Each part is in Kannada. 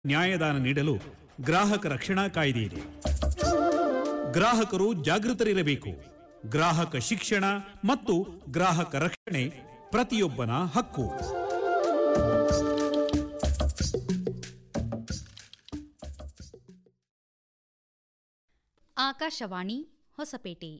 ನ್ಯಾಯದಾನ ನೀಡಲು ಗ್ರಾಹಕ ರಕ್ಷಣಾ ಕಾಯ್ದೆ ಇದೆ ಗ್ರಾಹಕರು ಜಾಗೃತರಿರಬೇಕು ಗ್ರಾಹಕ ಶಿಕ್ಷಣ ಮತ್ತು ಗ್ರಾಹಕ ರಕ್ಷಣೆ ಪ್ರತಿಯೊಬ್ಬನ ಹಕ್ಕು ಆಕಾಶವಾಣಿ ಹೊಸಪೇಟೆ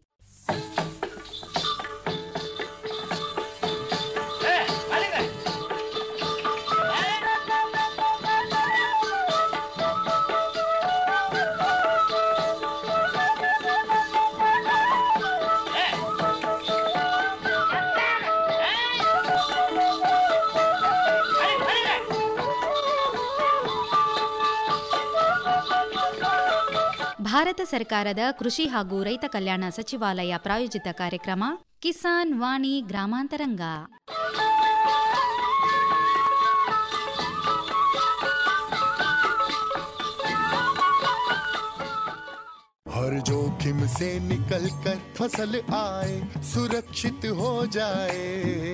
ಭಾರತ ಸರ್ಕಾರದ ಕೃಷಿ ಹಾಗೂ ರೈತ ಕಲ್ಯಾಣ ಸಚಿವಾಲಯ ಪ್ರಾಯೋಜಿತ ಕಾರ್ಯಕ್ರಮ ಕಿಸಾನ್ ವಾಣಿ ಗ್ರಾಮಾಂತರಂಗ हर जोखिम से निकल कर फसल आए सुरक्षित हो जाए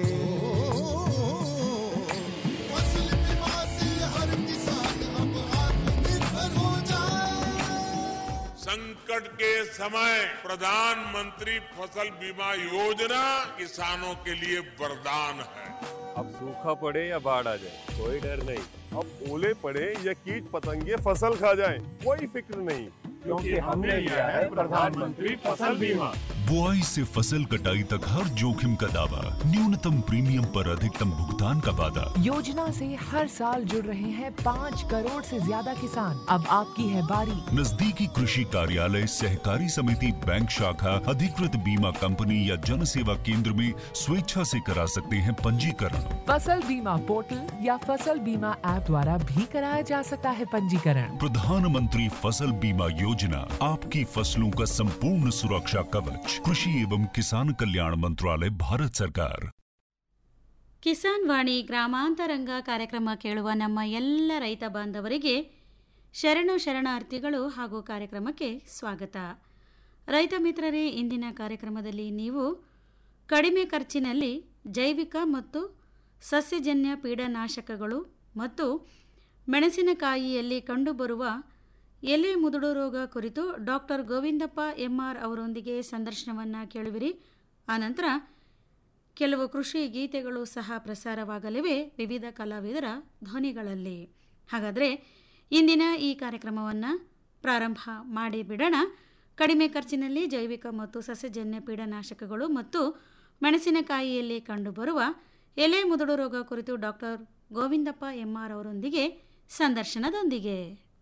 फसल बीमा से हर किसान अब आत्मनिर्भर हो जाए संकट के समय प्रधानमंत्री फसल बीमा योजना किसानों के लिए वरदान है अब सूखा पड़े या बाढ़ आ जाए कोई डर नहीं अब ओले पड़े या कीट पतंगे फसल खा जाए कोई फिक्र नहीं क्योंकि हमने लिया है प्रधानमंत्री फसल बीमा बुआई से फसल कटाई तक हर जोखिम का दावा न्यूनतम प्रीमियम पर अधिकतम भुगतान का वादा योजना से हर साल जुड़ रहे हैं पाँच करोड़ से ज्यादा किसान अब आपकी है बारी नजदीकी कृषि कार्यालय सहकारी समिति बैंक शाखा अधिकृत बीमा कंपनी या जन सेवा केंद्र में स्वेच्छा से करा सकते हैं पंजीकरण फसल बीमा पोर्टल या फसल बीमा ऐप द्वारा भी कराया जा सकता है पंजीकरण प्रधानमंत्री फसल बीमा योजना आपकी फसलों का संपूर्ण सुरक्षा कवच कृषि एवं किसान कल्याण मंत्रालय भारत सरकार ಕಿಸಾನ್ ವಾಣಿ ಗ್ರಾಮಾಂತರಂಗ ಕಾರ್ಯಕ್ರಮ ಕೇಳುವ ನಮ್ಮ ಎಲ್ಲ ರೈತ ಬಾಂಧವರಿಗೆ ಶರಣು ಶರಣಾರ್ಥಿಗಳು ಹಾಗೂ ಕಾರ್ಯಕ್ರಮಕ್ಕೆ ಸ್ವಾಗತ ರೈತ ಮಿತ್ರರೇ ಇಂದಿನ ಕಾರ್ಯಕ್ರಮದಲ್ಲಿ ನೀವು ಕಡಿಮೆ ಖರ್ಚಿನಲ್ಲಿ ಜೈವಿಕ ಮತ್ತು ಸಸ್ಯಜನ್ಯ ಪೀಡನಾಶಕಗಳು ಮತ್ತು ಮೆಣಸಿನಕಾಯಿಯಲ್ಲಿ ಕಂಡುಬರುವ ಎಲೆ ಮುದುಡು ರೋಗ ಕುರಿತು ಡಾಕ್ಟರ್ ಗೋವಿಂದಪ್ಪ ಎಂಆರ್ ಅವರೊಂದಿಗೆ ಸಂದರ್ಶನವನ್ನು ಕೇಳುವಿರಿ ಆನಂತರ ಕೆಲವು ಕೃಷಿ ಗೀತೆಗಳು ಸಹ ಪ್ರಸಾರವಾಗಲಿವೆ ವಿವಿಧ ಕಲಾವಿದರ ಧ್ವನಿಗಳಲ್ಲಿ ಹಾಗಾದರೆ ಇಂದಿನ ಈ ಕಾರ್ಯಕ್ರಮವನ್ನು ಪ್ರಾರಂಭ ಮಾಡಿ ಬಿಡೋಣ ಕಡಿಮೆ ಖರ್ಚಿನಲ್ಲಿ ಜೈವಿಕ ಮತ್ತು ಸಸ್ಯಜನ್ಯ ಪೀಡನಾಶಕಗಳು ಮತ್ತು ಮೆಣಸಿನಕಾಯಿಯಲ್ಲಿ ಕಂಡುಬರುವ ಎಲೆ ಮುದುಡು ರೋಗ ಕುರಿತು ಡಾಕ್ಟರ್ ಗೋವಿಂದಪ್ಪ ಎಂಆರ್ ಅವರೊಂದಿಗೆ ಸಂದರ್ಶನದೊಂದಿಗೆ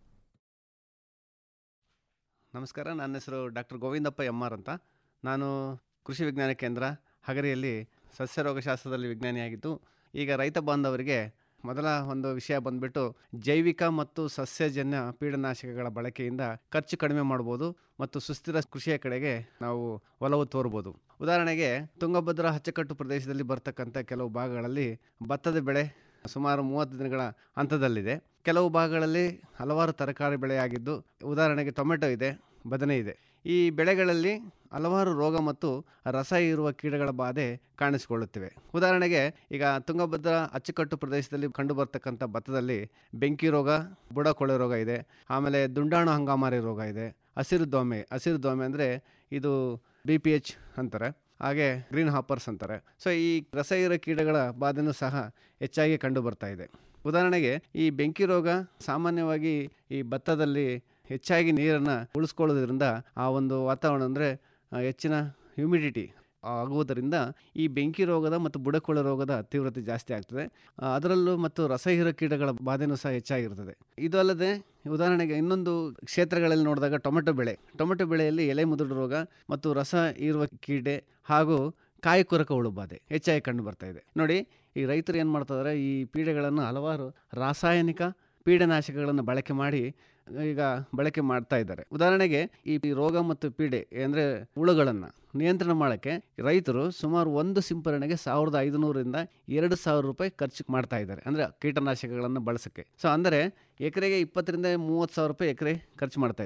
ನಮಸ್ಕಾರ ನನ್ನ ಹೆಸರು ಡಾಕ್ಟರ್ ಗೋವಿಂದಪ್ಪ ಎಮ್ ಆರ್ ಅಂತ ನಾನು ಕೃಷಿ ವಿಜ್ಞಾನ ಕೇಂದ್ರ ಹಗರಿಯಲ್ಲಿ ಸಸ್ಯ ರೋಗಶಾಸ್ತ್ರದಲ್ಲಿ ವಿಜ್ಞಾನಿಯಾಗಿದ್ದು ಈಗ ರೈತ ಬಾಂಧವರಿಗೆ ಮೊದಲ ಒಂದು ವಿಷಯ ಬಂದ್ಬಿಟ್ಟು ಜೈವಿಕ ಮತ್ತು ಸಸ್ಯಜನ್ಯ ಪೀಡನಾಶಕಗಳ ಬಳಕೆಯಿಂದ ಖರ್ಚು ಕಡಿಮೆ ಮಾಡ್ಬೋದು ಮತ್ತು ಸುಸ್ಥಿರ ಕೃಷಿಯ ಕಡೆಗೆ ನಾವು ಒಲವು ತೋರ್ಬೋದು ಉದಾಹರಣೆಗೆ ತುಂಗಭದ್ರಾ ಅಚ್ಚುಕಟ್ಟು ಪ್ರದೇಶದಲ್ಲಿ ಬರ್ತಕ್ಕಂಥ ಕೆಲವು ಭಾಗಗಳಲ್ಲಿ ಭತ್ತದ ಬೆಳೆ ಸುಮಾರು ಮೂವತ್ತು ದಿನಗಳ ಹಂತದಲ್ಲಿದೆ ಕೆಲವು ಭಾಗಗಳಲ್ಲಿ ಹಲವಾರು ತರಕಾರಿ ಬೆಳೆಯಾಗಿದ್ದು ಉದಾಹರಣೆಗೆ ಟೊಮೆಟೊ ಇದೆ ಬದನೆ ಇದೆ ಈ ಬೆಳೆಗಳಲ್ಲಿ ಹಲವಾರು ರೋಗ ಮತ್ತು ರಸ ಇರುವ ಕೀಟಗಳ ಬಾಧೆ ಕಾಣಿಸಿಕೊಳ್ಳುತ್ತಿವೆ ಉದಾಹರಣೆಗೆ ಈಗ ತುಂಗಭದ್ರಾ ಅಚ್ಚುಕಟ್ಟು ಪ್ರದೇಶದಲ್ಲಿ ಕಂಡುಬರ್ತಕ್ಕಂಥ ಭತ್ತದಲ್ಲಿ ಬೆಂಕಿ ರೋಗ ಬುಡ ಕೊಳೆ ರೋಗ ಇದೆ ಆಮೇಲೆ ದುಂಡಾಣು ಹಂಗಾಮಾರಿ ರೋಗ ಇದೆ ಹಸಿರು ದೋಮೆ ಹಸಿರು ದೋಮೆ ಅಂದರೆ ಇದು ಬಿ ಪಿ ಎಚ್ ಅಂತಾರೆ ಹಾಗೆ ಗ್ರೀನ್ ಹಾಪರ್ಸ್ ಅಂತಾರೆ ಸೊ ಈ ರಸ ಇರೋ ಕೀಟಗಳ ಬಾಧೆನೂ ಸಹ ಹೆಚ್ಚಾಗಿ ಕಂಡು ಬರ್ತಾ ಇದೆ ಉದಾಹರಣೆಗೆ ಈ ಬೆಂಕಿ ರೋಗ ಸಾಮಾನ್ಯವಾಗಿ ಈ ಭತ್ತದಲ್ಲಿ ಹೆಚ್ಚಾಗಿ ನೀರನ್ನು ಉಳಿಸ್ಕೊಳ್ಳೋದ್ರಿಂದ ಆ ಒಂದು ವಾತಾವರಣ ಅಂದರೆ ಹೆಚ್ಚಿನ ಹ್ಯುಮಿಡಿಟಿ ಆಗುವುದರಿಂದ ಈ ಬೆಂಕಿ ರೋಗದ ಮತ್ತು ಬುಡಕೊಳೆ ರೋಗದ ತೀವ್ರತೆ ಜಾಸ್ತಿ ಆಗ್ತದೆ ಆ, ಅದರಲ್ಲೂ ಮತ್ತು ರಸಹೀರ ಕೀಟಗಳ ಬಾಧೆನೂ ಸಹ ಹೆಚ್ಚಾಗಿರ್ತದೆ ಇದು ಅಲ್ಲದೆ ಉದಾಹರಣೆಗೆ ಇನ್ನೊಂದು ಕ್ಷೇತ್ರಗಳಲ್ಲಿ ನೋಡಿದಾಗ ಟೊಮೆಟೊ ಬೆಳೆ ಟೊಮೆಟೊ ಬೆಳೆಯಲ್ಲಿ ಎಲೆ ಮುದುಡು ರೋಗ ಮತ್ತು ರಸ ಇರುವ ಕೀಡೆ ಹಾಗೂ ಕಾಯಿ ಕೊರಕ ಹುಳು ಬಾಧೆ ಹೆಚ್ಚಾಗಿ ಕಂಡು ಬರ್ತಾ ಇದೆ ನೋಡಿ ಈ ರೈತರು ಏನು ಮಾಡ್ತಿದ್ದಾರೆ ಈ ಪೀಡೆಗಳನ್ನು ಹಲವಾರು ರಾಸಾಯನಿಕ ಪೀಡನಾಶಕಗಳನ್ನು ಬಳಕೆ ಮಾಡಿ ಈಗ ಬಳಕೆ ಮಾಡ್ತಾ ಇದ್ದಾರೆ ಉದಾಹರಣೆಗೆ ಈ ರೋಗ ಮತ್ತು ಪೀಡೆ ಅಂದರೆ ಹುಳುಗಳನ್ನು ನಿಯಂತ್ರಣ ಮಾಡೋಕ್ಕೆ ರೈತರು ಸುಮಾರು ಒಂದು ಸಿಂಪರಣೆಗೆ ಸಾವಿರದ ಐದುನೂರಿಂದ ಎರಡು ಸಾವಿರ ರೂಪಾಯಿ ಖರ್ಚು ಮಾಡ್ತಾ ಇದ್ದಾರೆ ಅಂದರೆ ಕೀಟನಾಶಕಗಳನ್ನು ಬಳಸೋಕ್ಕೆ ಸೊ ಅಂದರೆ ಎಕರೆಗೆ ಇಪ್ಪತ್ತರಿಂದ ಮೂವತ್ತು ಸಾವಿರ ರೂಪಾಯಿ ಎಕರೆ ಖರ್ಚು ಮಾಡ್ತಾ ಇದ್ದಾರೆ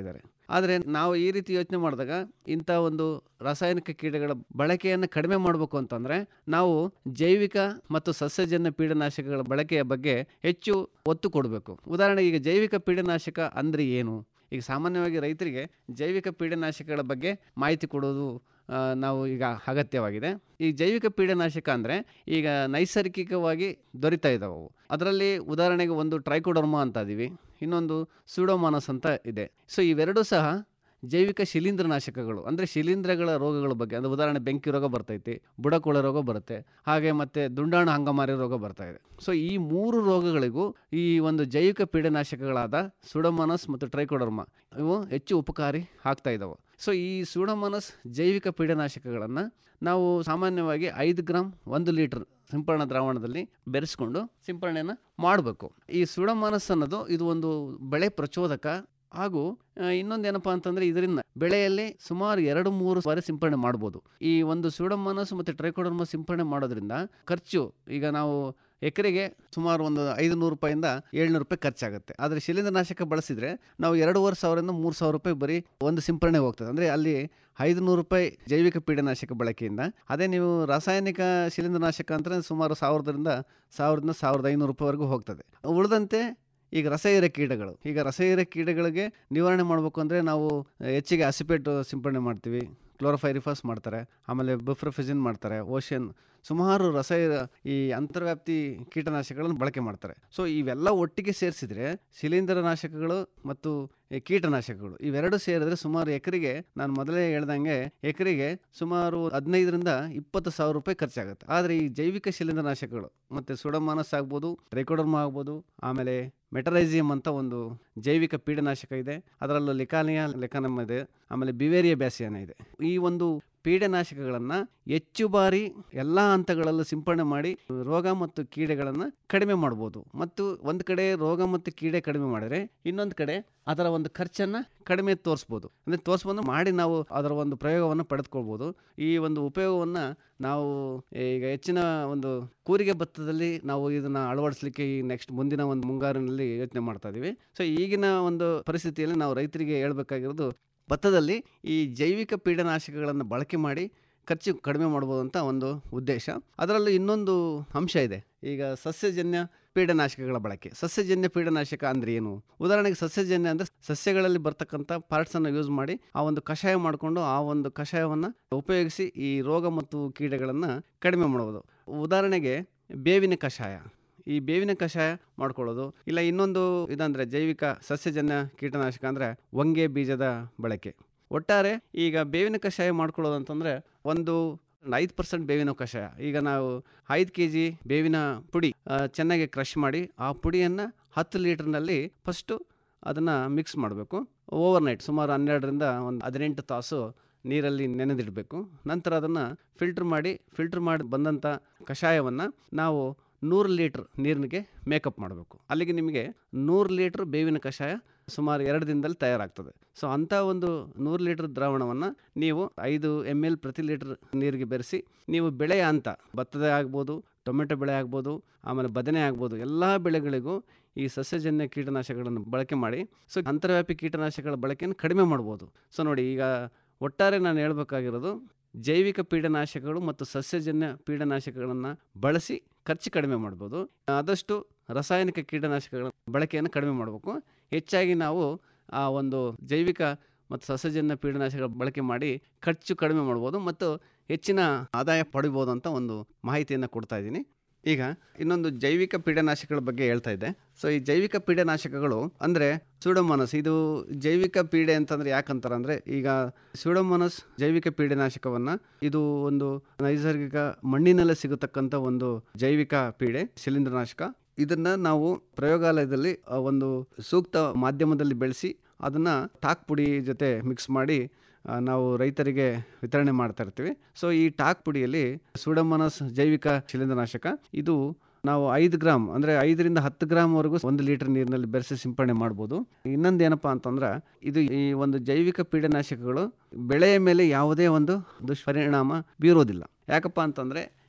ಆದರೆ ನಾವು ಈ ರೀತಿ ಯೋಚನೆ ಮಾಡಿದಾಗ ಇಂಥ ಒಂದು ರಾಸಾಯನಿಕ ಕೀಟಗಳ ಬಳಕೆಯನ್ನು ಕಡಿಮೆ ಮಾಡಬೇಕು ಅಂತಂದರೆ ನಾವು ಜೈವಿಕ ಮತ್ತು ಸಸ್ಯಜನ್ಯ ಪೀಡನಾಶಕಗಳ ಬಳಕೆಯ ಬಗ್ಗೆ ಹೆಚ್ಚು ಒತ್ತು ಕೊಡಬೇಕು ಉದಾಹರಣೆಗೆ ಈಗ ಜೈವಿಕ ಪೀಡನಾಶಕ ಅಂದರೆ ಏನು ಈಗ ಸಾಮಾನ್ಯವಾಗಿ ರೈತರಿಗೆ ಜೈವಿಕ ಪೀಡನಾಶಕಗಳ ಬಗ್ಗೆ ಮಾಹಿತಿ ಕೊಡೋದು ಆ, ನಾವು ಈಗ ಅಗತ್ಯವಾಗಿದೆ ಈ ಜೈವಿಕ ಪೀಡನಾಶಕ ಅಂದರೆ ಈಗ ನೈಸರ್ಗಿಕವಾಗಿ ದೊರೀತಾ ಇದ್ದಾವೆ ಅವು ಅದರಲ್ಲಿ ಉದಾಹರಣೆಗೆ ಒಂದು ಟ್ರೈಕೋಡರ್ಮಾ ಅಂತ ಇದೀವಿ ಇನ್ನೊಂದು ಸೂಡೋಮಾನಸ್ ಅಂತ ಇದೆ ಸೊ ಇವೆರಡೂ ಸಹ ಜೈವಿಕ ಶಿಲೀಂಧ್ರನಾಶಕಗಳು ಅಂದರೆ ಶಿಲೀಂಧ್ರಗಳ ರೋಗಗಳ ಬಗ್ಗೆ ಅಂದರೆ ಉದಾಹರಣೆ ಬೆಂಕಿ ರೋಗ ಬರ್ತೈತಿ ಬುಡಕೊಳೆ ರೋಗ ಬರುತ್ತೆ ಹಾಗೆ ಮತ್ತು ದುಂಡಾಣು ಹಂಗಮಾರಿ ರೋಗ ಬರ್ತಾ ಇದೆ ಸೊ ಈ ಮೂರು ರೋಗಗಳಿಗೂ ಈ ಒಂದು ಜೈವಿಕ ಪೀಡನಾಶಕಗಳಾದ ಸುಡೋಮನಸ್ ಮತ್ತು ಟ್ರೈಕೋಡರ್ಮಾ ಇವು ಹೆಚ್ಚು ಉಪಕಾರಿ ಆಗ್ತಾ ಇದ್ದಾವೆ ಸೊ ಈ ಸೂಡೋಮನಸ್ ಜೈವಿಕ ಪೀಡನಾಶಕಗಳನ್ನು ನಾವು ಸಾಮಾನ್ಯವಾಗಿ ಐದು ಗ್ರಾಮ್ ಒಂದು ಲೀಟ್ರ್ ಸಿಂಪರಣಾ ದ್ರಾವಣದಲ್ಲಿ ಬೆರೆಸ್ಕೊಂಡು ಸಿಂಪರಣೆಯನ್ನು ಮಾಡಬೇಕು ಈ ಸೂಡೋಮನಸ್ ಅನ್ನೋದು ಇದು ಒಂದು ಬೆಳೆ ಪ್ರಚೋದಕ ಹಾಗೂ ಆ, ಇನ್ನೊಂದೇನಪ್ಪ ಅಂತಂದರೆ ಇದರಿಂದ ಬೆಳೆಯಲ್ಲಿ ಸುಮಾರು ಎರಡು ಮೂರು ಬಾರಿ ಸಿಂಪರಣೆ ಮಾಡ್ಬೋದು ಈ ಒಂದು ಸೂಡೋಮನಸ್ ಮತ್ತು ಟ್ರೈಕೋಡರ್ಮ ಸಿಂಪರಣೆ ಮಾಡೋದ್ರಿಂದ ಖರ್ಚು ಈಗ ನಾವು ಎಕರೆಗೆ ಸುಮಾರು ಒಂದು ಐದು ನೂರು ರೂಪಾಯಿಂದ ಏಳ್ನೂರು ರೂಪಾಯಿ ಖರ್ಚಾಗುತ್ತೆ ಆದರೆ ಶಿಲೀಂಧ್ರನಾಶಕ ಬಳಸಿದರೆ ನಾವು ಎರಡೂವರೆ ಸಾವಿರದಿಂದ ಮೂರು ಸಾವಿರ ರೂಪಾಯಿ ಬರೀ ಒಂದು ಸಿಂಪರಣೆ ಹೋಗ್ತದೆ ಅಂದರೆ ಅಲ್ಲಿ ಐದು ನೂರು ರೂಪಾಯಿ ಜೈವಿಕ ಪೀಡನಾಶಕ ಬಳಕೆಯಿಂದ ಅದೇ ನೀವು ರಾಸಾಯನಿಕ ಶಿಲೀಂಧ್ರನಾಶಕ ಅಂದರೆ ಸುಮಾರು ಸಾವಿರದಿಂದ ಸಾವಿರದಿಂದ ಸಾವಿರದ ಐನೂರು ರೂಪಾಯಿವರೆಗೂ ಹೋಗ್ತದೆ ಉಳಿದಂತೆ ಈಗ ರಸಹೀರ ಕೀಟಗಳು ಈಗ ರಸಹೀರ ಕೀಟಗಳಿಗೆ ನಿವಾರಣೆ ಮಾಡಬೇಕು ಅಂದರೆ ನಾವು ಹೆಚ್ಚಿಗೆ ಅಸಿಪೇಟ್ ಸಿಂಪಡಣೆ ಮಾಡ್ತೀವಿ ಕ್ಲೋರೋಫೈರಿಫಾಸ್ ಮಾಡ್ತಾರೆ ಆಮೇಲೆ ಬುಫ್ರಫಿಜಿನ್ ಮಾಡ್ತಾರೆ ಓಷನ್ ಸುಮಾರು ರಸಹೀರ ಈ ಅಂತರ್ವ್ಯಾಪ್ತಿ ಕೀಟನಾಶಕಗಳನ್ನು ಬಳಕೆ ಮಾಡ್ತಾರೆ ಸೊ ಇವೆಲ್ಲ ಒಟ್ಟಿಗೆ ಸೇರಿಸಿದ್ರೆ ಶಿಲೀಂಧ್ರನಾಶಕಗಳು ಮತ್ತು ಈ ಕೀಟನಾಶಕಗಳು ಇವೆರಡು ಸೇರಿದ್ರೆ ಸುಮಾರು ಎಕರೆಗೆ ನಾನು ಮೊದಲೇ ಹೇಳ್ದಂಗೆ ಎಕರೆಗೆ ಸುಮಾರು ಹದಿನೈದರಿಂದ ಇಪ್ಪತ್ತು ಸಾವಿರ ರೂಪಾಯಿ ಖರ್ಚಾಗುತ್ತೆ ಆದರೆ ಈ ಜೈವಿಕ ಶಿಲೀಂಧ್ರನಾಶಕಗಳು ಮತ್ತು ಸುಡಮಾನಸ್ ಆಗ್ಬೋದು ಟ್ರೈಕೋಡರ್ಮಾ ಆಗ್ಬೋದು ಆಮೇಲೆ ಮೆಟರೈಸಿಯಂ ಅಂತ ಒಂದು ಜೈವಿಕ ಪೀಡನಾಶಕ ಇದೆ ಅದರಲ್ಲೂ ಲಿಕಾನಿಯಾ ಲೆಕಾನಮ್ ಇದೆ ಆಮೇಲೆ ಬಿವೇರಿಯಾ ಬ್ಯಾಸಿಯಾನ ಇದೆ ಈ ಒಂದು ಪೀಡನಾಶಕಗಳನ್ನು ಹೆಚ್ಚು ಬಾರಿ ಎಲ್ಲ ಹಂತಗಳಲ್ಲೂ ಸಿಂಪಡಣೆ ಮಾಡಿ ರೋಗ ಮತ್ತು ಕೀಡೆಗಳನ್ನು ಕಡಿಮೆ ಮಾಡ್ಬೋದು ಮತ್ತು ಒಂದು ಕಡೆ ರೋಗ ಮತ್ತು ಕೀಡೆ ಕಡಿಮೆ ಮಾಡಿದ್ರೆ ಇನ್ನೊಂದು ಕಡೆ ಅದರ ಒಂದು ಖರ್ಚನ್ನು ಕಡಿಮೆ ತೋರಿಸ್ಬೋದು ಅಂದರೆ ತೋರಿಸ್ಬೋದು ಮಾಡಿ ನಾವು ಅದರ ಒಂದು ಪ್ರಯೋಗವನ್ನು ಪಡೆದುಕೊಳ್ಬೋದು ಈ ಒಂದು ಉಪಯೋಗವನ್ನು ನಾವು ಈಗ ಹೆಚ್ಚಿನ ಒಂದು ಕೂರಿಗೆ ಭತ್ತದಲ್ಲಿ ನಾವು ಇದನ್ನು ಅಳವಡಿಸಲಿಕ್ಕೆ ಈ ನೆಕ್ಸ್ಟ್ ಮುಂದಿನ ಒಂದು ಮುಂಗಾರಿನಲ್ಲಿ ಯೋಚನೆ ಮಾಡ್ತಾ ಇದ್ದೀವಿ ಸೊ ಈಗಿನ ಒಂದು ಪರಿಸ್ಥಿತಿಯಲ್ಲಿ ನಾವು ರೈತರಿಗೆ ಹೇಳ್ಬೇಕಾಗಿರೋದು ಭತ್ತದಲ್ಲಿ ಈ ಜೈವಿಕ ಪೀಡನಾಶಕಗಳನ್ನು ಬಳಕೆ ಮಾಡಿ ಖರ್ಚು ಕಡಿಮೆ ಮಾಡ್ಬೋದು ಅಂತ ಒಂದು ಉದ್ದೇಶ ಅದರಲ್ಲೂ ಇನ್ನೊಂದು ಅಂಶ ಇದೆ ಈಗ ಸಸ್ಯಜನ್ಯ ಪೀಡನಾಶಕಗಳ ಬಳಕೆ ಸಸ್ಯಜನ್ಯ ಪೀಡನಾಶಕ ಅಂದರೆ ಏನು ಉದಾಹರಣೆಗೆ ಸಸ್ಯಜನ್ಯ ಅಂದರೆ ಸಸ್ಯಗಳಲ್ಲಿ ಬರ್ತಕ್ಕಂಥ ಪಾರ್ಟ್ಸನ್ನು ಯೂಸ್ ಮಾಡಿ ಆ ಒಂದು ಕಷಾಯ ಮಾಡಿಕೊಂಡು ಆ ಒಂದು ಕಷಾಯವನ್ನು ಉಪಯೋಗಿಸಿ ಈ ರೋಗ ಮತ್ತು ಕೀಡೆಗಳನ್ನು ಕಡಿಮೆ ಮಾಡ್ಬೋದು ಉದಾಹರಣೆಗೆ ಬೇವಿನ ಕಷಾಯ ಈ ಬೇವಿನ ಕಷಾಯ ಮಾಡ್ಕೊಳ್ಳೋದು ಇಲ್ಲ ಇನ್ನೊಂದು ಇದಂದರೆ ಜೈವಿಕ ಸಸ್ಯಜನ್ಯ ಕೀಟನಾಶಕ ಅಂದರೆ ಹೊಂಗೆ ಬೀಜದ ಬಳಕೆ ಒಟ್ಟಾರೆ ಈಗ ಬೇವಿನ ಕಷಾಯ ಮಾಡ್ಕೊಳ್ಳೋದು ಅಂತಂದರೆ ಒಂದು ಐದು ಪರ್ಸೆಂಟ್ ಬೇವಿನ ಕಷಾಯ ಈಗ ನಾವು ಐದು ಕೆ ಜಿ ಬೇವಿನ ಪುಡಿ ಆ, ಚೆನ್ನಾಗಿ ಕ್ರಷ್ ಮಾಡಿ ಆ ಪುಡಿಯನ್ನು ಹತ್ತು ಲೀಟ್ರ್ನಲ್ಲಿ ಫಸ್ಟು ಅದನ್ನು ಮಿಕ್ಸ್ ಮಾಡಬೇಕು ಓವರ್ ನೈಟ್ ಸುಮಾರು ಹನ್ನೆರಡರಿಂದ ಒಂದು ಹದಿನೆಂಟು ತಾಸು ನೀರಲ್ಲಿ ನೆನೆದಿಡಬೇಕು ನಂತರ ಅದನ್ನು ಫಿಲ್ಟ್ರ್ ಮಾಡಿ ಫಿಲ್ಟ್ರ್ ಮಾಡಿ ಬಂದಂಥ ಕಷಾಯವನ್ನು ನಾವು ನೂರು ಲೀಟ್ರ್ ನೀರಿಗೆ ಮೇಕಪ್ ಮಾಡಬೇಕು ಅಲ್ಲಿಗೆ ನಿಮಗೆ ನೂರು ಲೀಟ್ರ್ ಬೇವಿನ ಕಷಾಯ ಸುಮಾರು ಎರಡು ದಿನದಲ್ಲಿ ತಯಾರಾಗ್ತದೆ ಸೊ ಅಂಥ ಒಂದು ನೂರು ಲೀಟ್ರ್ ದ್ರಾವಣವನ್ನು ನೀವು ಐದು ಎಮ್ ಎಲ್ ಪ್ರತಿ ಲೀಟ್ರ್ ನೀರಿಗೆ ಬೆರೆಸಿ ನೀವು ಬೆಳೆಯ ಹಂತ ಭತ್ತದ ಆಗ್ಬೋದು ಟೊಮೆಟೊ ಬೆಳೆ ಆಗ್ಬೋದು ಆಮೇಲೆ ಬದನೆ ಆಗ್ಬೋದು ಎಲ್ಲ ಬೆಳೆಗಳಿಗೂ ಈ ಸಸ್ಯಜನ್ಯ ಕೀಟನಾಶಕಗಳನ್ನು ಬಳಕೆ ಮಾಡಿ ಸೊ ಅಂತರ್ವ್ಯಾಪಿ ಕೀಟನಾಶಕಗಳ ಬಳಕೆಯನ್ನು ಕಡಿಮೆ ಮಾಡ್ಬೋದು ಸೊ ನೋಡಿ ಈಗ ಒಟ್ಟಾರೆ ನಾನು ಹೇಳ್ಬೇಕಾಗಿರೋದು ಜೈವಿಕ ಪೀಡನಾಶಕಗಳು ಮತ್ತು ಸಸ್ಯಜನ್ಯ ಪೀಡನಾಶಕಗಳನ್ನು ಬಳಸಿ ಖರ್ಚು ಕಡಿಮೆ ಮಾಡ್ಬೋದು ಆದಷ್ಟು ರಾಸಾಯನಿಕ ಕೀಟನಾಶಕಗಳ ಬಳಕೆಯನ್ನು ಕಡಿಮೆ ಮಾಡಬೇಕು ಹೆಚ್ಚಾಗಿ ನಾವು ಆ ಒಂದು ಜೈವಿಕ ಮತ್ತು ಸಸ್ಯಜನ್ಯ ಪೀಡನಾಶಕಗಳ ಬಳಕೆ ಮಾಡಿ ಖರ್ಚು ಕಡಿಮೆ ಮಾಡ್ಬೋದು ಮತ್ತು ಹೆಚ್ಚಿನ ಆದಾಯ ಪಡಿಬೋದು ಅಂತ ಒಂದು ಮಾಹಿತಿಯನ್ನು ಕೊಡ್ತಾ ಇದ್ದೀನಿ ಈಗ ಇನ್ನೊಂದು ಜೈವಿಕ ಪೀಡನಾಶಕಗಳ ಬಗ್ಗೆ ಹೇಳ್ತಾ ಇದ್ದೆ ಸೊ ಈ ಜೈವಿಕ ಪೀಡನಾಶಕಗಳು ಅಂದರೆ ಸೂಡೋಮೋನಸ್ ಇದು ಜೈವಿಕ ಪೀಡೆ ಅಂತಂದ್ರೆ ಯಾಕಂತಾರೆ ಅಂದರೆ ಈಗ ಸೂಡೋಮೋನಸ್ ಜೈವಿಕ ಪೀಡನಾಶಕವನ್ನು ಇದು ಒಂದು ನೈಸರ್ಗಿಕ ಮಣ್ಣಿನಲ್ಲೇ ಸಿಗತಕ್ಕಂಥ ಒಂದು ಜೈವಿಕ ಪೀಡೆ ಶಿಲೀಂಧ್ರನಾಶಕ ಇದನ್ನು ನಾವು ಪ್ರಯೋಗಾಲಯದಲ್ಲಿ ಆ, ಒಂದು ಸೂಕ್ತ ಮಾಧ್ಯಮದಲ್ಲಿ ಬೆಳೆಸಿ ಅದನ್ನು ಟಾಕ್ ಪುಡಿ ಜೊತೆ ಮಿಕ್ಸ್ ಮಾಡಿ ಆ, ನಾವು ರೈತರಿಗೆ ವಿತರಣೆ ಮಾಡ್ತಾ ಇರ್ತೀವಿ ಸೊ ಈ ಟಾಕ್ ಪುಡಿಯಲ್ಲಿ ಸೂಡಮನಸ್ ಜೈವಿಕ ಶಿಲೀಂಧ್ರನಾಶಕ ಇದು ನಾವು ಐದು ಗ್ರಾಮ್ ಅಂದರೆ ಐದರಿಂದ ಹತ್ತು ಗ್ರಾಮ್ವರೆಗೂ ಒಂದು ಲೀಟರ್ ನೀರಿನಲ್ಲಿ ಬೆರೆಸಿ ಸಿಂಪಡಣೆ ಮಾಡ್ಬೋದು ಇನ್ನೊಂದು ಏನಪ್ಪ ಅಂತಂದ್ರೆ ಇದು ಈ ಒಂದು ಜೈವಿಕ ಪೀಡನಾಶಕಗಳು ಬೆಳೆಯ ಮೇಲೆ ಯಾವುದೇ ಒಂದು ದುಷ್ಪರಿಣಾಮ ಬೀರೋದಿಲ್ಲ ಯಾಕಪ್ಪ ಅಂತಂದರೆ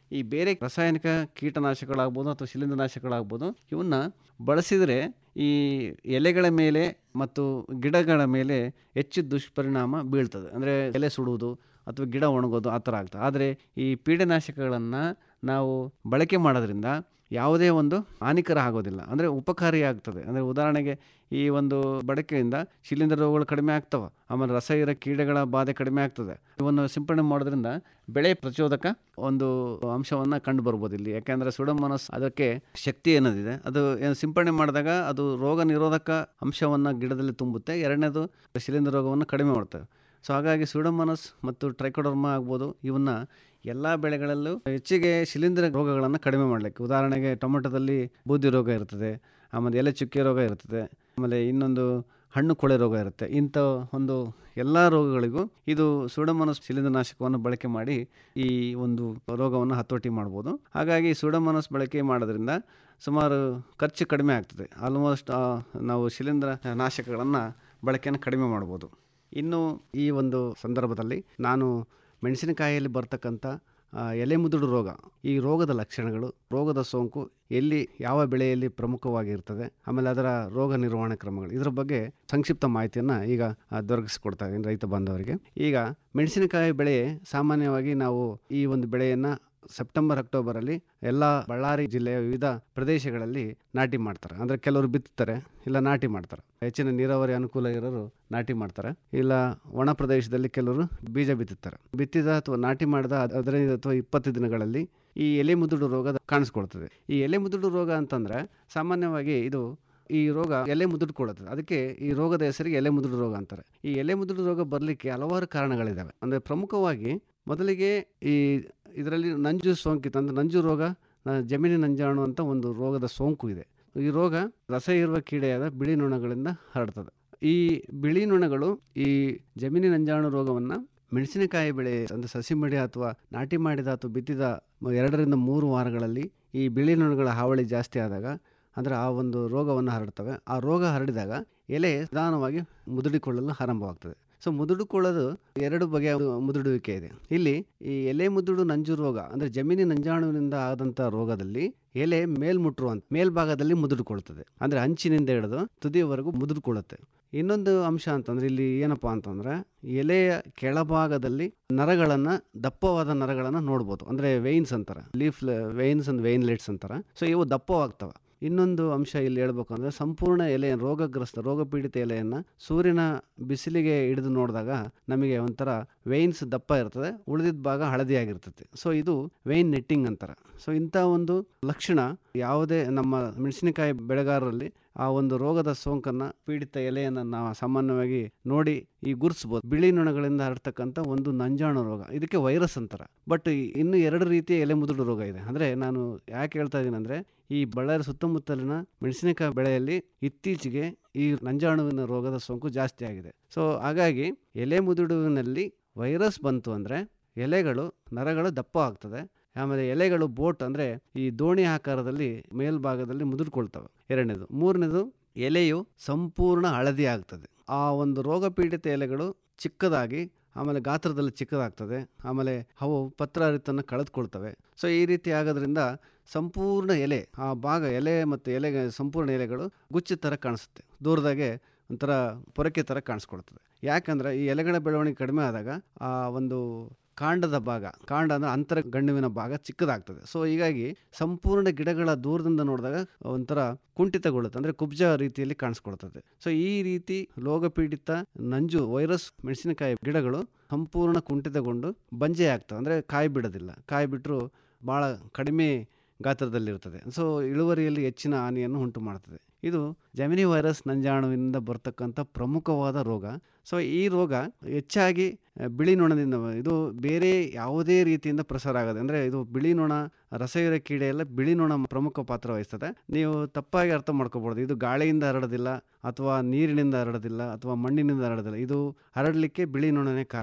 ಈ ಬೇರೆ ರಾಸಾಯನಿಕ ಕೀಟನಾಶಕಗಳಾಗ್ಬೋದು ಅಥವಾ ಶಿಲೀಂಧ್ರನಾಶಕಗಳಾಗ್ಬೋದು ಇವನ್ನ ಬಳಸಿದರೆ ಈ ಎಲೆಗಳ ಮೇಲೆ ಮತ್ತು ಗಿಡಗಳ ಮೇಲೆ ಹೆಚ್ಚು ದುಷ್ಪರಿಣಾಮ ಬೀಳ್ತದೆ ಅಂದರೆ ಎಲೆ ಸುಡುವುದು ಅಥವಾ ಗಿಡ ಒಣಗೋದು ಆ ಥರ ಆಗ್ತದೆ ಆದರೆ ಈ ಪೀಡನಾಶಕಗಳನ್ನು ನಾವು ಬಳಕೆ ಮಾಡೋದ್ರಿಂದ ಯಾವುದೇ ಒಂದು ಹಾನಿಕರ ಆಗೋದಿಲ್ಲ ಅಂದರೆ ಉಪಕಾರಿ ಆಗ್ತದೆ ಅಂದರೆ ಉದಾಹರಣೆಗೆ ಈ ಒಂದು ಬಳಕೆಯಿಂದ ಶಿಲೀಂಧ್ರ ರೋಗಗಳು ಕಡಿಮೆ ಆಗ್ತವೆ ಆಮೇಲೆ ರಸ ಇರೋ ಕೀಡೆಗಳ ಬಾಧೆ ಕಡಿಮೆ ಆಗ್ತದೆ ಇವನ್ನು ಸಿಂಪಡಣೆ ಮಾಡೋದ್ರಿಂದ ಬೆಳೆ ಪ್ರಚೋದಕ ಒಂದು ಅಂಶವನ್ನು ಕಂಡು ಬರ್ಬೋದು ಇಲ್ಲಿ ಯಾಕೆಂದರೆ ಸುಡಮನಸ್ ಅದಕ್ಕೆ ಶಕ್ತಿ ಏನದಿದೆ ಅದು ಏನು ಸಿಂಪಡಣೆ ಮಾಡಿದಾಗ ಅದು ರೋಗ ನಿರೋಧಕ ಅಂಶವನ್ನು ಗಿಡದಲ್ಲಿ ತುಂಬುತ್ತೆ ಎರಡನೇದು ಶಿಲೀಂಧ್ರ ರೋಗವನ್ನು ಕಡಿಮೆ ಮಾಡ್ತವೆ ಸೊ ಹಾಗಾಗಿ ಸುಡಮನಸ್ ಮತ್ತು ಟ್ರೈಕೋಡರ್ಮ ಆಗ್ಬೋದು ಇವನ್ನ ಎಲ್ಲ ಬೆಳೆಗಳಲ್ಲೂ ಹೆಚ್ಚಿಗೆ ಶಿಲೀಂಧ್ರ ರೋಗಗಳನ್ನು ಕಡಿಮೆ ಮಾಡಲಿಕ್ಕೆ ಉದಾಹರಣೆಗೆ ಟೊಮೆಟೊದಲ್ಲಿ ಬೂದಿ ರೋಗ ಇರ್ತದೆ ಆಮೇಲೆ ಎಲೆ ಚುಕ್ಕೆ ರೋಗ ಇರ್ತದೆ ಆಮೇಲೆ ಇನ್ನೊಂದು ಹಣ್ಣು ಕೊಳೆ ರೋಗ ಇರುತ್ತೆ ಇಂಥ ಒಂದು ಎಲ್ಲ ರೋಗಗಳಿಗೂ ಇದು ಸೂಡಮನಸ್ ಶಿಲೀಂಧ್ರನಾಶಕವನ್ನು ಬಳಕೆ ಮಾಡಿ ಈ ಒಂದು ರೋಗವನ್ನು ಹತೋಟಿ ಮಾಡ್ಬೋದು ಹಾಗಾಗಿ ಸೂಡಮನಸ್ ಬಳಕೆ ಮಾಡೋದ್ರಿಂದ ಸುಮಾರು ಖರ್ಚು ಕಡಿಮೆ ಆಗ್ತದೆ ಆಲ್ಮೋಸ್ಟ್ ನಾವು ಶಿಲೀಂಧ್ರ ನಾಶಕಗಳನ್ನು ಬಳಕೆಯನ್ನು ಕಡಿಮೆ ಮಾಡ್ಬೋದು ಇನ್ನು ಈ ಒಂದು ಸಂದರ್ಭದಲ್ಲಿ ನಾನು ಮೆಣಸಿನಕಾಯಿಯಲ್ಲಿ ಬರ್ತಕ್ಕಂಥ ಆ, ಎಲೆ ಮುದುಡು ರೋಗ ಈ ರೋಗದ ಲಕ್ಷಣಗಳು ರೋಗದ ಸೋಂಕು ಎಲ್ಲಿ ಯಾವ ಬೆಳೆಯಲ್ಲಿ ಪ್ರಮುಖವಾಗಿರ್ತದೆ ಆಮೇಲೆ ಅದರ ರೋಗ ನಿರ್ವಹಣೆ ಕ್ರಮಗಳು ಇದರ ಬಗ್ಗೆ ಸಂಕ್ಷಿಪ್ತ ಮಾಹಿತಿಯನ್ನು ಈಗ ಆ, ದೊರಕಿಸಿಕೊಡ್ತಾ ಇದ್ದೀನಿ ರೈತ ಬಾಂಧವರಿಗೆ ಈಗ ಮೆಣಸಿನಕಾಯಿ ಬೆಳೆ ಸಾಮಾನ್ಯವಾಗಿ ನಾವು ಈ ಒಂದು ಬೆಳೆಯನ್ನು ಸೆಪ್ಟೆಂಬರ್ ಅಕ್ಟೋಬರಲ್ಲಿ ಎಲ್ಲ ಬಳ್ಳಾರಿ ಜಿಲ್ಲೆಯ ವಿವಿಧ ಪ್ರದೇಶಗಳಲ್ಲಿ ನಾಟಿ ಮಾಡ್ತಾರೆ ಅಂದರೆ ಕೆಲವರು ಬಿತ್ತುತ್ತಾರೆ ಇಲ್ಲ ನಾಟಿ ಮಾಡ್ತಾರೆ ಹೆಚ್ಚಿನ ನೀರಾವರಿ ಅನುಕೂಲ ಇರೋರು ನಾಟಿ ಮಾಡ್ತಾರೆ ಇಲ್ಲ ಒಣ ಪ್ರದೇಶದಲ್ಲಿ ಕೆಲವರು ಬೀಜ ಬಿತ್ತುತ್ತಾರೆ ಬಿತ್ತಿದ ಅಥವಾ ನಾಟಿ ಮಾಡಿದ ಹದಿನೈದು ಅಥವಾ ಇಪ್ಪತ್ತು ದಿನಗಳಲ್ಲಿ ಈ ಎಲೆ ಮುದುಡು ರೋಗ ಕಾಣಿಸ್ಕೊಳ್ತದೆ ಈ ಎಲೆ ಮುದುಡು ರೋಗ ಅಂತಂದರೆ ಸಾಮಾನ್ಯವಾಗಿ ಇದು ಈ ರೋಗ ಎಲೆ ಮುದುಡ್ಕೊಳ್ಳುತ್ತದೆ ಅದಕ್ಕೆ ಈ ರೋಗದ ಹೆಸರಿಗೆ ಎಲೆ ಮುದುಡು ರೋಗ ಅಂತಾರೆ ಈ ಎಲೆ ಮುದುಡು ರೋಗ ಬರಲಿಕ್ಕೆ ಹಲವಾರು ಕಾರಣಗಳಿದ್ದಾವೆ ಅಂದರೆ ಪ್ರಮುಖವಾಗಿ ಮೊದಲಿಗೆ ಈ ಇದರಲ್ಲಿ ನಂಜು ಸೋಂಕಿತ ಅಂದರೆ ನಂಜು ರೋಗ ಆ, ಜಮೀನಿ ನಂಜಾಣು ಅಂತ ಒಂದು ರೋಗದ ಸೋಂಕು ಇದೆ ಈ ರೋಗ ರಸ ಇರುವ ಕೀಡೆಯಾದ ಬಿಳಿ ನೊಣಗಳಿಂದ ಹರಡ್ತದೆ ಈ ಬಿಳಿ ನೊಣಗಳು ಈ ಜಮೀನಿ ನಂಜಾಣು ರೋಗವನ್ನು ಮೆಣಸಿನಕಾಯಿ ಬೆಳೆ ಅಂದರೆ ಸಸಿ ಮಡಿ ಅಥವಾ ನಾಟಿ ಮಾಡಿದ ಅಥವಾ ಬಿತ್ತಿದ ಮ- ಎರಡರಿಂದ ಮೂರು ವಾರಗಳಲ್ಲಿ ಈ ಬಿಳಿ ನೊಣಗಳ ಹಾವಳಿ ಜಾಸ್ತಿ ಆದಾಗ ಅಂದರೆ ಆ ಒಂದು ರೋಗವನ್ನು ಹರಡ್ತವೆ ಆ ರೋಗ ಹರಡಿದಾಗ ಎಲೆ ನಿಧಾನವಾಗಿ ಮುದುಡಿಕೊಳ್ಳಲು ಆರಂಭವಾಗ್ತದೆ ಸೊ ಮುದುಡಿಕೊಳ್ಳೋದು ಎರಡು ಬಗೆಯ ಮುದುಡುವಿಕೆ ಇದೆ ಇಲ್ಲಿ ಈ ಎಲೆ ಮುದುಡು ನಂಜು ರೋಗ ಅಂದರೆ ಜಮೀನಿ ನಂಜಾಣುವಿನಿಂದ ಆದಂಥ ರೋಗದಲ್ಲಿ ಎಲೆ ಮೇಲ್ಮುಟ್ಟುವಂತ ಮೇಲ್ಭಾಗದಲ್ಲಿ ಮುದುಡಿಕೊಳ್ತದೆ ಅಂದರೆ ಅಂಚಿನಿಂದ ಹಿಡಿದು ತುದಿಯವರೆಗೂ ಮುದುಡಿಕೊಳ್ಳುತ್ತೆ ಇನ್ನೊಂದು ಅಂಶ ಅಂತಂದ್ರೆ ಇಲ್ಲಿ ಏನಪ್ಪಾ ಅಂತಂದ್ರೆ ಎಲೆಯ ಕೆಳಭಾಗದಲ್ಲಿ ನರಗಳನ್ನು ದಪ್ಪವಾದ ನರಗಳನ್ನು ನೋಡ್ಬೋದು ಅಂದರೆ ವೆಯಿನ್ಸ್ ಅಂತಾರೆ ಲೀಫ್ ವೆಯಿನ್ಸ್ ಅಂಡ್ ವೆಯಿನ್ಲೆಟ್ಸ್ ಅಂತಾರೆ ಸೊ ಇವು ದಪ್ಪವಾಗ್ತವೆ ಇನ್ನೊಂದು ಅಂಶ ಇಲ್ಲಿ ಹೇಳ್ಬೇಕು ಅಂದರೆ ಸಂಪೂರ್ಣ ಎಲೆ ರೋಗಗ್ರಸ್ತ ರೋಗಪೀಡಿತ ಎಲೆಯನ್ನು ಸೂರ್ಯನ ಬಿಸಿಲಿಗೆ ಹಿಡಿದು ನೋಡಿದಾಗ ನಮಗೆ ಒಂಥರ ವೆಯಿನ್ಸ್ ದಪ್ಪ ಇರ್ತದೆ ಉಳಿದಿದ್ದ ಭಾಗ ಹಳದಿಯಾಗಿರ್ತದೆ ಸೊ ಇದು ವೆಯಿನ್ ನೆಟ್ಟಿಂಗ್ ಅಂತಾರೆ ಸೊ ಇಂಥ ಒಂದು ಲಕ್ಷಣ ಯಾವುದೇ ನಮ್ಮ ಮೆಣಸಿನಕಾಯಿ ಬೆಳೆಗಾರರಲ್ಲಿ ಆ ಒಂದು ರೋಗದ ಸೋಂಕನ್ನು ಪೀಡಿತ ಎಲೆಯನ್ನು ನಾವು ಸಾಮಾನ್ಯವಾಗಿ ನೋಡಿ ಈ ಗುರುತಿಸ್ಬೋದು ಬಿಳಿ ನೊಣಗಳಿಂದ ಹರಡ್ತಕ್ಕಂಥ ಒಂದು ನಂಜಾಣು ರೋಗ ಇದಕ್ಕೆ ವೈರಸ್ ಅಂತಾರೆ ಬಟ್ ಇನ್ನು ಎರಡು ರೀತಿಯ ಎಲೆ ಮುದುಡು ರೋಗ ಇದೆ ಅಂದರೆ ನಾನು ಯಾಕೆ ಹೇಳ್ತಾ ಇದ್ದೀನಿ ಅಂದರೆ ಈ ಬಳ್ಳಾರಿ ಸುತ್ತಮುತ್ತಲಿನ ಮೆಣಸಿನಕಾಯಿ ಬೆಳೆಯಲ್ಲಿ ಇತ್ತೀಚೆಗೆ ಈ ನಂಜಾಣುವಿನ ರೋಗದ ಸೋಂಕು ಜಾಸ್ತಿ ಆಗಿದೆ ಸೊ ಹಾಗಾಗಿ ಎಲೆ ಮುದುಡುವಿನಲ್ಲಿ ವೈರಸ್ ಬಂತು ಅಂದರೆ ಎಲೆಗಳು ನರಗಳು ದಪ್ಪ ಆಗ್ತದೆ ಆಮೇಲೆ ಎಲೆಗಳು ಬೋಟ್ ಅಂದರೆ ಈ ದೋಣಿ ಆಕಾರದಲ್ಲಿ ಮೇಲ್ಭಾಗದಲ್ಲಿ ಮುದುಡ್ಕೊಳ್ತವೆ ಎರಡನೇದು ಮೂರನೇದು ಎಲೆಯು ಸಂಪೂರ್ಣ ಹಳದಿ ಆಗ್ತದೆ ಆ ಒಂದು ರೋಗ ಪೀಡಿತ ಎಲೆಗಳು ಚಿಕ್ಕದಾಗಿ ಆಮೇಲೆ ಗಾತ್ರದಲ್ಲಿ ಚಿಕ್ಕದಾಗ್ತದೆ ಆಮೇಲೆ ಅವು ಪತ್ರಹರಿತನ್ನು ಕಳೆದುಕೊಳ್ತವೆ ಸೊ ಈ ರೀತಿ ಆಗೋದ್ರಿಂದ ಸಂಪೂರ್ಣ ಎಲೆ ಆ ಭಾಗ ಎಲೆ ಮತ್ತು ಎಲೆಗೆ ಸಂಪೂರ್ಣ ಎಲೆಗಳು ಗುಚ್ಚ ಥರ ಕಾಣಿಸುತ್ತೆ ದೂರದಾಗೆ ಒಂಥರ ಪೊರಕೆ ಥರ ಕಾಣಿಸ್ಕೊಳ್ತದೆ ಯಾಕಂದರೆ ಈ ಎಲೆಗಳ ಬೆಳವಣಿಗೆ ಕಡಿಮೆ ಆದಾಗ ಆ ಒಂದು ಕಾಂಡದ ಭಾಗ ಕಾಂಡ ಅಂದರೆ ಅಂತರ ಗಂಡುವಿನ ಭಾಗ ಚಿಕ್ಕದಾಗ್ತದೆ ಸೊ ಹೀಗಾಗಿ ಸಂಪೂರ್ಣ ಗಿಡಗಳ ದೂರದಿಂದ ನೋಡಿದಾಗ ಒಂಥರ ಕುಂಠಿತಗೊಳ್ಳುತ್ತೆ ಅಂದರೆ ಕುಬ್ಜ ರೀತಿಯಲ್ಲಿ ಕಾಣಿಸ್ಕೊಳ್ತದೆ ಸೊ ಈ ರೀತಿ ರೋಗಪೀಡಿತ ನಂಜು ವೈರಸ್ ಮೆಣಸಿನಕಾಯಿ ಗಿಡಗಳು ಸಂಪೂರ್ಣ ಕುಂಠಿತಗೊಂಡು ಬಂಜೆ ಆಗ್ತವೆ ಅಂದರೆ ಕಾಯಿ ಬಿಡೋದಿಲ್ಲ ಕಾಯಿ ಬಿಟ್ಟರು ಭಾಳ ಕಡಿಮೆ ಗಾತ್ರದಲ್ಲಿರ್ತದೆ ಸೊ ಇಳುವರಿಯಲ್ಲಿ ಹೆಚ್ಚಿನ ಹಾನಿಯನ್ನು ಉಂಟು ಮಾಡ್ತದೆ ಇದು ಜಮಿನಿ ವೈರಸ್ ನಂಜಾಣುವಿನಿಂದ ಬರ್ತಕ್ಕಂಥ ಪ್ರಮುಖವಾದ ರೋಗ ಸೊ ಈ ರೋಗ ಹೆಚ್ಚಾಗಿ ಆ, ಬಿಳಿ ನೊಣದಿಂದ ಇದು ಬೇರೆ ಯಾವುದೇ ರೀತಿಯಿಂದ ಪ್ರಸಾರ ಆಗೋದು ಅಂದರೆ ಇದು ಬಿಳಿ ನೊಣ ರಸಯುರ ಕೀಡೆಯೆಲ್ಲ ಬಿಳಿ ನೊಣ ಪ್ರಮುಖ ಪಾತ್ರ ವಹಿಸ್ತದೆ ನೀವು ತಪ್ಪಾಗಿ ಅರ್ಥ ಮಾಡ್ಕೋಬೋದು ಇದು ಗಾಳಿಯಿಂದ ಹರಡೋದಿಲ್ಲ ಅಥವಾ ನೀರಿನಿಂದ ಹರಡೋದಿಲ್ಲ ಅಥವಾ ಮಣ್ಣಿನಿಂದ ಹರಡೋದಿಲ್ಲ ಇದು ಹರಡಲಿಕ್ಕೆ ಬಿಳಿ ನೊಣನೇ ಕಾರಣ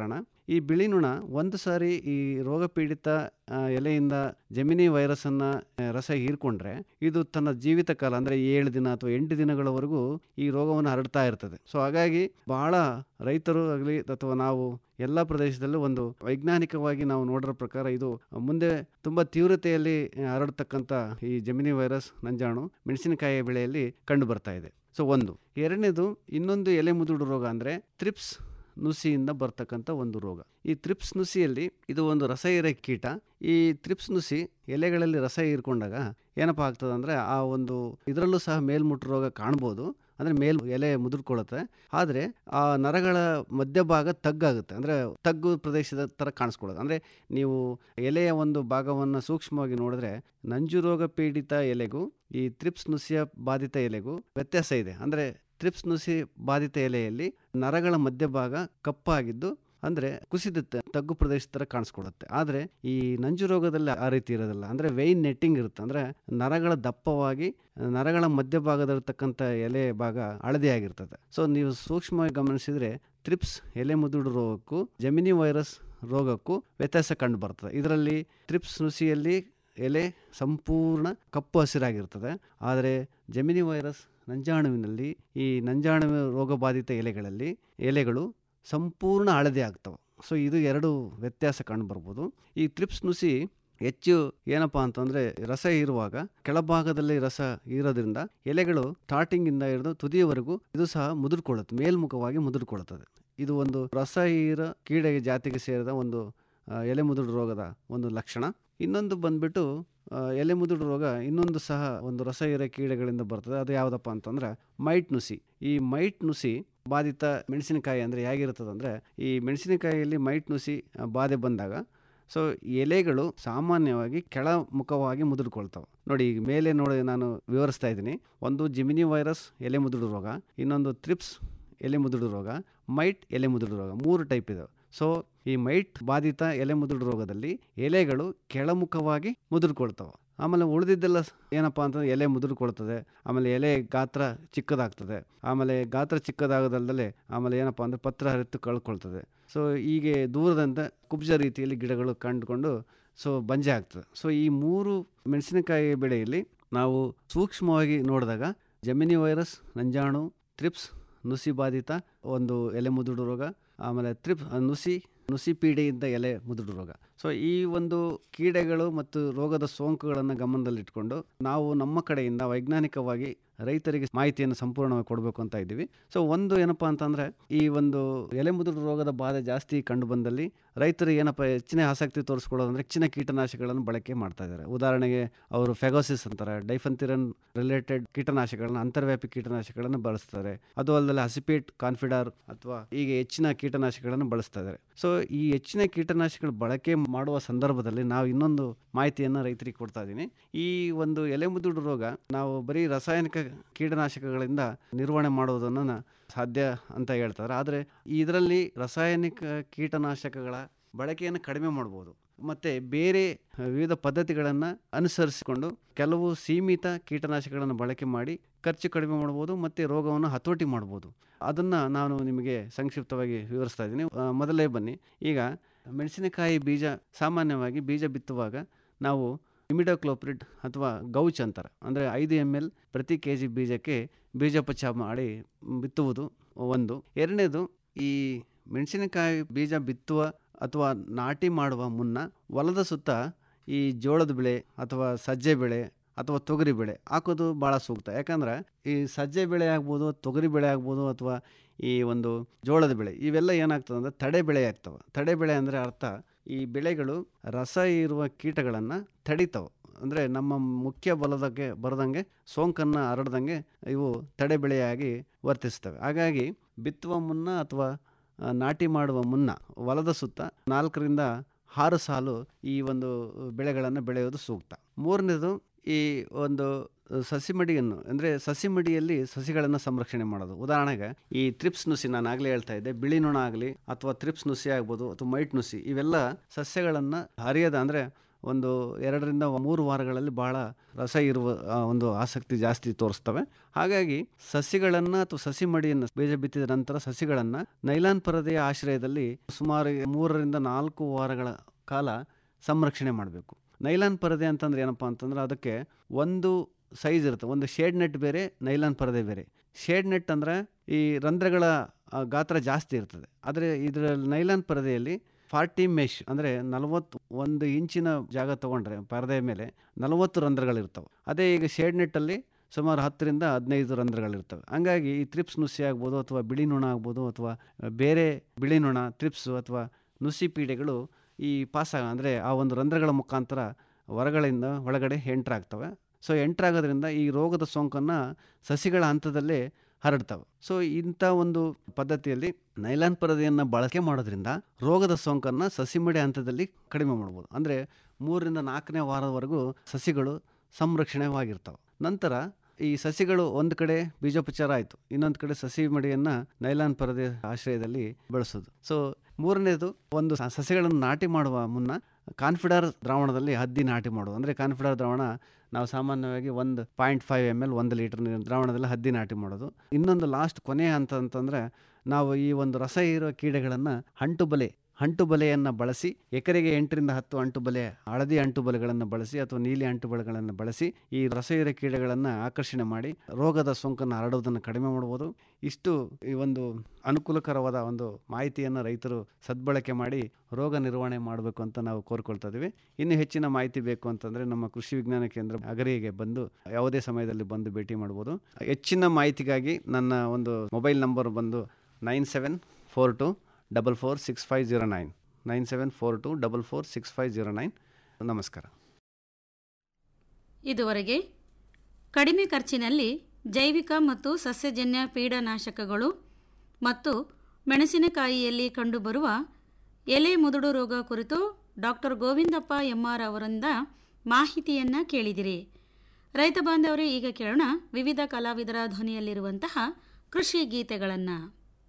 ಈ ಬಿಳಿ ನುಣ ಒಂದು ಸಾರಿ ಈ ರೋಗ ಪೀಡಿತ ಆ, ಎಲೆಯಿಂದ ಜಮಿನಿ ವೈರಸ್ಸನ್ನು ರಸ ಹೀರ್ಕೊಂಡ್ರೆ ಇದು ತನ್ನ ಜೀವಿತ ಕಾಲ ಅಂದರೆ ಏಳು ದಿನ ಅಥವಾ ಎಂಟು ದಿನಗಳವರೆಗೂ ಈ ರೋಗವನ್ನು ಹರಡ್ತಾ ಇರ್ತದೆ ಸೊ ಹಾಗಾಗಿ ಬಹಳ ರೈತರು ಆಗಲಿ ಅಥವಾ ನಾವು ಎಲ್ಲ ಪ್ರದೇಶದಲ್ಲೂ ಒಂದು ವೈಜ್ಞಾನಿಕವಾಗಿ ನಾವು ನೋಡಿರೋ ಪ್ರಕಾರ ಇದು ಮುಂದೆ ತುಂಬ ತೀವ್ರತೆಯಲ್ಲಿ ಹರಡ್ತಕ್ಕಂಥ ಈ ಜಮಿನಿ ವೈರಸ್ ನಂಜಾಣು ಮೆಣಸಿನಕಾಯಿಯ ಬೆಳೆಯಲ್ಲಿ ಕಂಡು ಬರ್ತಾ ಇದೆ ಸೊ ಒಂದು ಎರಡನೇದು ಇನ್ನೊಂದು ಎಲೆ ಮುದುಡು ರೋಗ ಅಂದರೆ ತ್ರಿಪ್ಸ್ ನುಸಿಯಿಂದ ಬರ್ತಕ್ಕಂಥ ಒಂದು ರೋಗ ಈ ತ್ರಿಪ್ಸ್ ನುಸಿಯಲ್ಲಿ ಇದು ಒಂದು ರಸ ಹೀರೋ ಕೀಟ ಈ ತ್ರಿಪ್ಸ್ ನುಸಿ ಎಲೆಗಳಲ್ಲಿ ರಸ ಹೀರ್ಕೊಂಡಾಗ ಏನಪ್ಪ ಆಗ್ತದೆ ಅಂದರೆ ಆ ಒಂದು ಇದರಲ್ಲೂ ಸಹ ಮೇಲ್ಮುಟ್ಟು ರೋಗ ಕಾಣ್ಬೋದು ಅಂದರೆ ಮೇಲ್ ಎಲೆ ಮುದುರ್ಕೊಳ್ಳುತ್ತೆ ಆದರೆ ಆ ನರಗಳ ಮಧ್ಯಭಾಗ ತಗ್ಗಾಗುತ್ತೆ ಅಂದರೆ ತಗ್ಗು ಪ್ರದೇಶದ ಥರ ಕಾಣಿಸ್ಕೊಳ್ಳೋದು ಅಂದರೆ ನೀವು ಎಲೆಯ ಒಂದು ಭಾಗವನ್ನು ಸೂಕ್ಷ್ಮವಾಗಿ ನೋಡಿದ್ರೆ ನಂಜು ರೋಗ ಪೀಡಿತ ಎಲೆಗೂ ಈ ತ್ರಿಪ್ಸ್ ನುಸಿಯ ಬಾಧಿತ ಎಲೆಗೂ ವ್ಯತ್ಯಾಸ ಇದೆ ಅಂದರೆ ತ್ರಿಪ್ಸ್ ನುಸಿ ಬಾಧಿತ ಎಲೆಯಲ್ಲಿ ನರಗಳ ಮಧ್ಯಭಾಗ ಕಪ್ಪಾಗಿದ್ದು ಅಂದರೆ ಕುಸಿದ ತ- ತಗ್ಗು ಪ್ರದೇಶ ಥರ ಕಾಣಿಸ್ಕೊಳ್ಳುತ್ತೆ ಆದರೆ ಈ ನಂಜು ರೋಗದಲ್ಲಿ ಆ ರೀತಿ ಇರೋದಿಲ್ಲ ಅಂದರೆ ವೆಯ್ನ್ ನೆಟ್ಟಿಂಗ್ ಇರುತ್ತೆ ಅಂದರೆ ನರಗಳ ದಪ್ಪವಾಗಿ ನರಗಳ ಮಧ್ಯಭಾಗದಲ್ಲಿರ್ತಕ್ಕಂಥ ಎಲೆ ಭಾಗ ಹಳದಿ ಆಗಿರ್ತದೆ ಸೊ ನೀವು ಸೂಕ್ಷ್ಮವಾಗಿ ಗಮನಿಸಿದರೆ ತ್ರಿಪ್ಸ್ ಎಲೆ ಮುದುಡು ರೋಗಕ್ಕೂ ಜಮಿನಿ ವೈರಸ್ ರೋಗಕ್ಕೂ ವ್ಯತ್ಯಾಸ ಕಂಡು ಬರ್ತದೆ ಇದರಲ್ಲಿ ತ್ರಿಪ್ಸ್ ನುಸಿಯಲ್ಲಿ ಎಲೆ ಸಂಪೂರ್ಣ ಕಪ್ಪು ಹಸಿರಾಗಿರ್ತದೆ ಆದರೆ ಜಮಿನಿ ವೈರಸ್ ನಂಜಾಣುವಿನಲ್ಲಿ ಈ ನಂಜಾಣುವಿನ ರೋಗಬಾಧಿತ ಎಲೆಗಳಲ್ಲಿ ಎಲೆಗಳು ಸಂಪೂರ್ಣ ಹಳದಿ ಆಗ್ತವೆ ಸೊ ಇದು ಎರಡು ವ್ಯತ್ಯಾಸ ಕಂಡುಬರ್ಬೋದು ಈ ತ್ರಿಪ್ಸ್ ನುಸಿ ಹೆಚ್ಚು ಏನಪ್ಪ ಅಂತಂದರೆ ರಸ ಇರುವಾಗ ಕೆಳಭಾಗದಲ್ಲಿ ರಸ ಇರೋದ್ರಿಂದ ಎಲೆಗಳು ಸ್ಟಾರ್ಟಿಂಗಿಂದ ಹಿಡಿದು ತುದಿಯವರೆಗೂ ಇದು ಸಹ ಮುದುರ್ಕೊಳ್ಳುತ್ತೆ ಮೇಲ್ಮುಖವಾಗಿ ಮುದುರ್ಕೊಳ್ಳುತ್ತದೆ ಇದು ಒಂದು ರಸ ಹೀರ ಕೀಡೆ ಜಾತಿಗೆ ಸೇರಿದ ಒಂದು ಆ, ಎಲೆ ಮುದುಡು ರೋಗದ ಒಂದು ಲಕ್ಷಣ ಇನ್ನೊಂದು ಬಂದ್ಬಿಟ್ಟು ಆ, ಎಲೆ ಮುದುಡು ರೋಗ ಇನ್ನೊಂದು ಸಹ ಒಂದು ರಸ ಹೀರ ಕೀಡೆಗಳಿಂದ ಬರ್ತದೆ ಅದು ಯಾವುದಪ್ಪ ಅಂತಂದ್ರೆ ಮೈಟ್ ನುಸಿ ಈ ಮೈಟ್ ನುಸಿ ಬಾಧಿತ ಮೆಣಸಿನಕಾಯಿ ಅಂದರೆ ಹೇಗಿರ್ತದೆ ಅಂದರೆ ಈ ಮೆಣಸಿನಕಾಯಿಯಲ್ಲಿ ಮೈಟ್ ನುಸಿ ಆ, ಬಾಧೆ ಬಂದಾಗ ಸೊ ಎಲೆಗಳು ಸಾಮಾನ್ಯವಾಗಿ ಕೆಳಮುಖವಾಗಿ ಮುದುಡ್ಕೊಳ್ತವೆ ನೋಡಿ ಈಗ ಮೇಲೆ ನೋಡಿ ನಾನು ವಿವರಿಸ್ತಾ ಇದ್ದೀನಿ ಒಂದು ಜಿಮಿನಿ ವೈರಸ್ ಎಲೆ ಮುದುಡು ರೋಗ ಇನ್ನೊಂದು ತ್ರಿಪ್ಸ್ ಎಲೆ ಮುದುಡು ರೋಗ ಮೈಟ್ ಎಲೆ ಮುದುಡು ರೋಗ ಮೂರು ಟೈಪ್ ಇದಾವೆ ಸೊ ಈ ಮೈಟ್ ಬಾಧಿತ ಎಲೆ ಮುದುಡು ರೋಗದಲ್ಲಿ ಎಲೆಗಳು ಕೆಳಮುಖವಾಗಿ ಮುದುರ್ಕೊಳ್ತವೆ ಆಮೇಲೆ ಉಳಿದಿದ್ದೆಲ್ಲ ಏನಪ್ಪ ಅಂತಂದ್ರೆ ಎಲೆ ಮುದುರ್ಕೊಳ್ತದೆ ಆಮೇಲೆ ಎಲೆ ಗಾತ್ರ ಚಿಕ್ಕದಾಗ್ತದೆ ಆಮೇಲೆ ಗಾತ್ರ ಚಿಕ್ಕದಾಗದಲ್ದಲೆ ಆಮೇಲೆ ಏನಪ್ಪ ಅಂದರೆ ಪತ್ರ ಹರಿತು ಕಳ್ಕೊಳ್ತದೆ ಸೊ ಹೀಗೆ ದೂರದಿಂದ ಕುಬ್ಜ ರೀತಿಯಲ್ಲಿ ಗಿಡಗಳು ಕಂಡುಕೊಂಡು ಸೊ ಬಂಜೆ ಆಗ್ತದೆ ಸೊ ಈ ಮೂರು ಮೆಣಸಿನಕಾಯಿ ಬೆಳೆಯಲ್ಲಿ ನಾವು ಸೂಕ್ಷ್ಮವಾಗಿ ನೋಡಿದಾಗ ಜಮಿನಿ ವೈರಸ್ ನಂಜಾಣು ತ್ರಿಪ್ಸ್ ನುಸಿ ಬಾಧಿತ ಒಂದು ಎಲೆ ಮುದುಡು ರೋಗ ಆಮೇಲೆ ತ್ರಿಪ್ ನುಸಿ ನುಸಿ ಪೀಡೆಯಿಂದ ಎಲೆ ಮುದುಡು ರೋಗ ಸೊ ಈ ಒಂದು ಕೀಡೆಗಳು ಮತ್ತು ರೋಗದ ಸೋಂಕುಗಳನ್ನು ಗಮನದಲ್ಲಿಟ್ಕೊಂಡು ನಾವು ನಮ್ಮ ಕಡೆಯಿಂದ ವೈಜ್ಞಾನಿಕವಾಗಿ ರೈತರಿಗೆ ಮಾಹಿತಿಯನ್ನು ಸಂಪೂರ್ಣವಾಗಿ ಕೊಡಬೇಕು ಅಂತ ಇದ್ದೀವಿ ಸೊ ಒಂದು ಏನಪ್ಪ ಅಂತಂದರೆ ಈ ಒಂದು ಎಲೆ ಮುದುಡು ರೋಗದ ಬಾಧೆ ಜಾಸ್ತಿ ಕಂಡು ಬಂದಲ್ಲಿ ರೈತರು ಏನಪ್ಪ ಹೆಚ್ಚಿನ ಆಸಕ್ತಿ ತೋರಿಸ್ಕೊಳ್ಳೋದಂದ್ರೆ ಹೆಚ್ಚಿನ ಕೀಟನಾಶಕಗಳನ್ನು ಬಳಕೆ ಮಾಡ್ತಾ ಇದ್ದಾರೆ ಉದಾಹರಣೆಗೆ ಅವರು ಫೆಗೋಸಿಸ್ ಅಂತಾರೆ ಡೈಫನ್ತಿರನ್ ರಿಲೇಟೆಡ್ ಕೀಟನಾಶಕಗಳನ್ನ ಅಂತರ್ವ್ಯಾಪಿ ಕೀಟನಾಶಕಗಳನ್ನು ಬಳಸ್ತಾರೆ ಅದು ಅಲ್ಲದೆ ಹಸಿಪೇಟ್ ಕಾನ್ಫಿಡಾರ್ ಅಥವಾ ಹೀಗೆ ಹೆಚ್ಚಿನ ಕೀಟನಾಶಕಗಳನ್ನು ಬಳಸ್ತಾ ಇದ್ದಾರೆ ಸೊ ಈ ಹೆಚ್ಚಿನ ಕೀಟನಾಶಕಗಳು ಬಳಕೆ ಮಾಡುವ ಸಂದರ್ಭದಲ್ಲಿ ನಾವು ಇನ್ನೊಂದು ಮಾಹಿತಿಯನ್ನು ರೈತರಿಗೆ ಕೊಡ್ತಾ ಇದ್ದೀನಿ ಈ ಒಂದು ಎಲೆ ಮುದುಡು ರೋಗ ನಾವು ಬರೀ ರಾಸಾಯನಿಕ ಕೀಟನಾಶಕಗಳಿಂದ ನಿರ್ವಹಣೆ ಮಾಡುವುದನ್ನು ನ- ಸಾಧ್ಯ ಅಂತ ಹೇಳ್ತಾರೆ ಆದರೆ ಇದರಲ್ಲಿ ರಾಸಾಯನಿಕ ಕೀಟನಾಶಕಗಳ ಬಳಕೆಯನ್ನು ಕಡಿಮೆ ಮಾಡ್ಬೋದು ಮತ್ತು ಬೇರೆ ವಿವಿಧ ಪದ್ಧತಿಗಳನ್ನು ಅನುಸರಿಸಿಕೊಂಡು ಕೆಲವು ಸೀಮಿತ ಕೀಟನಾಶಕಗಳನ್ನು ಬಳಕೆ ಮಾಡಿ ಖರ್ಚು ಕಡಿಮೆ ಮಾಡ್ಬೋದು ಮತ್ತು ರೋಗವನ್ನು ಹತೋಟಿ ಮಾಡ್ಬೋದು ಅದನ್ನು ನಾನು ನಿಮಗೆ ಸಂಕ್ಷಿಪ್ತವಾಗಿ ವಿವರಿಸ್ತಾ ಇದ್ದೀನಿ ಆ, ಮೊದಲೇ ಬನ್ನಿ ಈಗ ಮೆಣಸಿನಕಾಯಿ ಬೀಜ ಸಾಮಾನ್ಯವಾಗಿ ಬೀಜ ಬಿತ್ತುವಾಗ ನಾವು ಇಮಿಡೋಕ್ಲೋಪ್ರಿಡ್ ಅಥವಾ ಗೌಚ್ ಅಂತಾರೆ ಅಂದರೆ ಐದು ಎಮ್ ಎಲ್ ಪ್ರತಿ ಕೆ ಜಿ ಬೀಜಕ್ಕೆ ಬೀಜೋಪಚಾರ ಮಾಡಿ ಬಿತ್ತುವುದು ಒಂದು ಎರಡನೇದು ಈ ಮೆಣಸಿನಕಾಯಿ ಬೀಜ ಬಿತ್ತುವ ಅಥವಾ ನಾಟಿ ಮಾಡುವ ಮುನ್ನ ಹೊಲದ ಸುತ್ತ ಈ ಜೋಳದ ಬೆಳೆ ಅಥವಾ ಸಜ್ಜೆ ಬೆಳೆ ಅಥವಾ ತೊಗರಿ ಬೆಳೆ ಹಾಕೋದು ಭಾಳ ಸೂಕ್ತ ಯಾಕಂದ್ರೆ ಈ ಸಜ್ಜೆ ಬೆಳೆ ಆಗ್ಬೋದು ತೊಗರಿ ಬೆಳೆ ಆಗ್ಬೋದು ಅಥವಾ ಈ ಒಂದು ಜೋಳದ ಬೆಳೆ ಇವೆಲ್ಲ ಏನಾಗ್ತದೆ ಅಂದರೆ ತಡೆ ಬೆಳೆ ಆಗ್ತವೆ ತಡೆ ಬೆಳೆ ಅಂದರೆ ಅರ್ಥ ಈ ಬೆಳೆಗಳು ರಸ ಇರುವ ಕೀಟಗಳನ್ನು ತಡಿತವೆ ಅಂದರೆ ನಮ್ಮ ಮುಖ್ಯ ಬಲದಕ್ಕೆ ಬರದಂಗೆ ಸೋಂಕನ್ನು ಹರಡ್ದಂಗೆ ಇವು ತಡೆ ಬೆಳೆಯಾಗಿ ವರ್ತಿಸ್ತವೆ ಹಾಗಾಗಿ ಬಿತ್ತುವ ಮುನ್ನ ಅಥವಾ ಆ, ನಾಟಿ ಮಾಡುವ ಮುನ್ನ ಹೊಲದ ಸುತ್ತ ನಾಲ್ಕರಿಂದ ಆರು ಸಾಲು ಈ ಒಂದು ಬೆಳೆಗಳನ್ನು ಬೆಳೆಯೋದು ಸೂಕ್ತ ಮೂರನೇದು ಈ ಒಂದು ಸಸಿಮಡಿಯನ್ನು ಅಂದರೆ ಸಸಿಮಡಿಯಲ್ಲಿ ಸಸಿಗಳನ್ನು ಸಂರಕ್ಷಣೆ ಮಾಡೋದು ಉದಾಹರಣೆಗೆ ಈ ತ್ರಿಪ್ಸ್ ನುಸಿ ನಾನು ಆಗಲೇ ಹೇಳ್ತಾ ಇದ್ದೆ ಬಿಳಿ ನೊಣ ಆಗಲಿ ಅಥವಾ ತ್ರಿಪ್ಸ್ ನುಸಿ ಆಗ್ಬೋದು ಅಥವಾ ಮೈಟ್ ನುಸಿ ಇವೆಲ್ಲ ಸಸ್ಯಗಳನ್ನು ಹರಿಯದ ಅಂದರೆ ಒಂದು ಎರಡರಿಂದ ಮೂರು ವಾರಗಳಲ್ಲಿ ಬಹಳ ರಸ ಇರುವ ಆ, ಒಂದು ಆಸಕ್ತಿ ಜಾಸ್ತಿ ತೋರಿಸ್ತವೆ ಹಾಗಾಗಿ ಸಸಿಗಳನ್ನು ಅಥವಾ ಸಸಿ ಮಡಿಯನ್ನು ಬೀಜ ಬಿತ್ತಿದ ನಂತರ ಸಸಿಗಳನ್ನು ನೈಲಾನ್ ಪರದೆಯ ಆಶ್ರಯದಲ್ಲಿ ಸುಮಾರು ಮೂರರಿಂದ ನಾಲ್ಕು ವಾರಗಳ ಕಾಲ ಸಂರಕ್ಷಣೆ ಮಾಡಬೇಕು ನೈಲಾನ್ ಪರದೆ ಅಂತಂದ್ರೆ ಏನಪ್ಪ ಅಂತಂದ್ರೆ ಅದಕ್ಕೆ ಒಂದು ಸೈಜ್ ಇರುತ್ತೆ ಒಂದು ಶೇಡ್ ನೆಟ್ ಬೇರೆ ನೈಲಾನ್ ಪರದೆ ಬೇರೆ ಶೇಡ್ ನೆಟ್ ಅಂದರೆ ಈ ರಂಧ್ರಗಳ ಆ, ಗಾತ್ರ ಜಾಸ್ತಿ ಇರ್ತದೆ ಆದರೆ ಇದರ ನೈಲಾನ್ ಪರದೆಯಲ್ಲಿ ಫಾರ್ಟಿ ಮೆಶ್ ಅಂದರೆ ನಲವತ್ತು ಒಂದು ಇಂಚಿನ ಜಾಗ ತೊಗೊಂಡ್ರೆ ಪರದೆಯ ಮೇಲೆ ನಲವತ್ತು ರಂಧ್ರಗಳಿರ್ತವೆ ಅದೇ ಈಗ ಶೇಡ್ ನೆಟ್ಟಲ್ಲಿ ಸುಮಾರು ಹತ್ತರಿಂದ ಹದಿನೈದು ರಂಧ್ರಗಳಿರ್ತವೆ ಹಂಗಾಗಿ ಈ ತ್ರಿಪ್ಸ್ ನುಸಿ ಆಗ್ಬೋದು ಅಥವಾ ಬಿಳಿ ನೊಣ ಆಗ್ಬೋದು ಅಥವಾ ಬೇರೆ ಬಿಳಿ ನೊಣ ತ್ರಿಪ್ಸು ಅಥವಾ ನುಸಿ ಪೀಡೆಗಳು ಈ ಪಾಸ ಅಂದರೆ ಆ ಒಂದು ರಂಧ್ರಗಳ ಮುಖಾಂತರ ಹೊರಗಳಿಂದ ಒಳಗಡೆ ಎಂಟ್ರಾಗ್ತವೆ ಸೊ ಎಂಟ್ರಾಗೋದ್ರಿಂದ ಈ ರೋಗದ ಸೋಂಕನ್ನು ಸಸಿಗಳ ಹಂತದಲ್ಲೇ ಹರಡ್ತವೆ ಸೊ ಇಂಥ ಒಂದು ಪದ್ಧತಿಯಲ್ಲಿ ನೈಲಾನ್ ಪರದೆಯನ್ನು ಬಳಕೆ ಮಾಡೋದ್ರಿಂದ ರೋಗದ ಸೋಂಕನ್ನು ಸಸಿಮಡಿ ಹಂತದಲ್ಲಿ ಕಡಿಮೆ ಮಾಡ್ಬೋದು ಅಂದರೆ ಮೂರರಿಂದ ನಾಲ್ಕನೇ ವಾರದವರೆಗೂ ಸಸಿಗಳು ಸಂರಕ್ಷಣೆವಾಗಿರ್ತವೆ ನಂತರ ಈ ಸಸಿಗಳು ಒಂದು ಕಡೆ ಬೀಜೋಪಚಾರ ಆಯಿತು ಇನ್ನೊಂದು ಕಡೆ ಸಸಿ ಮಡಿಯನ್ನು ನೈಲಾನ್ ಪರದೆ ಆಶ್ರಯದಲ್ಲಿ ಬೆಳೆಸೋದು ಸೊ ಮೂರನೇದು ಒಂದು ಸ- ಸಸಿಗಳನ್ನು ನಾಟಿ ಮಾಡುವ ಮುನ್ನ ಕಾನ್ಫಿಡರ್ ದ್ರಾವಣದಲ್ಲಿ ಹದ್ದಿ ನಾಟಿ ಮಾಡೋದು ಅಂದರೆ ಕಾನ್ಫಿಡರ್ ದ್ರಾವಣ ನಾವು ಸಾಮಾನ್ಯವಾಗಿ ಒಂದು ಪಾಯಿಂಟ್ ಫೈವ್ ಎಮ್ ಎಲ್ ಒಂದು ಲೀಟರ್ ನೀರಿನ ದ್ರಾವಣದಲ್ಲಿ ಹದ್ದಿ ನಾಟಿ ಮಾಡೋದು ಇನ್ನೊಂದು ಲಾಸ್ಟ್ ಕೊನೆಯ ಹಂತ ಅಂತಂದರೆ ನಾವು ಈ ಒಂದು ರಸ ಇರುವ ಕೀಡೆಗಳನ್ನು ಅಂಟು ಬಲೆ ಅಂಟು ಬಲೆಯನ್ನು ಬಳಸಿ ಎಕರೆಗೆ ಎಂಟರಿಂದ ಹತ್ತು ಅಂಟು ಬಲೆ ಹಳದಿ ಅಂಟು ಬಲೆಗಳನ್ನು ಬಳಸಿ ಅಥವಾ ನೀಲಿ ಅಂಟು ಬಲೆಗಳನ್ನು ಬಳಸಿ ಈ ರಸಹೀರ ಕೀಡೆಗಳನ್ನು ಆಕರ್ಷಣೆ ಮಾಡಿ ರೋಗದ ಸೋಂಕನ್ನು ಹರಡುವುದನ್ನು ಕಡಿಮೆ ಮಾಡ್ಬೋದು ಇಷ್ಟು ಈ ಒಂದು ಅನುಕೂಲಕರವಾದ ಒಂದು ಮಾಹಿತಿಯನ್ನು ರೈತರು ಸದ್ಬಳಕೆ ಮಾಡಿ ರೋಗ ನಿರ್ವಹಣೆ ಮಾಡಬೇಕು ಅಂತ ನಾವು ಕೋರ್ಕೊಳ್ತಾ ಇದ್ದೀವಿ ಇನ್ನು ಹೆಚ್ಚಿನ ಮಾಹಿತಿ ಬೇಕು ಅಂತಂದರೆ ನಮ್ಮ ಕೃಷಿ ವಿಜ್ಞಾನ ಕೇಂದ್ರ ಅಗರಿಗೆ ಬಂದು ಯಾವುದೇ ಸಮಯದಲ್ಲಿ ಬಂದು ಭೇಟಿ ಮಾಡ್ಬೋದು ಹೆಚ್ಚಿನ ಮಾಹಿತಿಗಾಗಿ ನನ್ನ ಒಂದು ಮೊಬೈಲ್ ನಂಬರ್ ಬಂದು nine seven four two double four six five zero nine nine seven four two double four six five zero nine ನಮಸ್ಕಾರ ಇದುವರೆಗೆ ಕಡಿಮೆ ಖರ್ಚಿನಲ್ಲಿ ಜೈವಿಕ ಮತ್ತು ಸಸ್ಯಜನ್ಯ ಪೀಡನಾಶಕಗಳು ಮತ್ತು ಮೆಣಸಿನಕಾಯಿಯಲ್ಲಿ ಕಂಡುಬರುವ ಎಲೆ ಮುದುಡು ರೋಗ ಕುರಿತು ಡಾಕ್ಟರ್ ಗೋವಿಂದಪ್ಪ ಎಂಆರ್ ಅವರಿಂದ ಮಾಹಿತಿಯನ್ನು ಕೇಳಿದಿರಿ ರೈತ ಬಾಂಧವರು ಈಗ ಕೇಳೋಣ ವಿವಿಧ ಕಲಾವಿದರ ಧ್ವನಿಯಲ್ಲಿರುವಂತಹ ಕೃಷಿ ಗೀತೆಗಳನ್ನು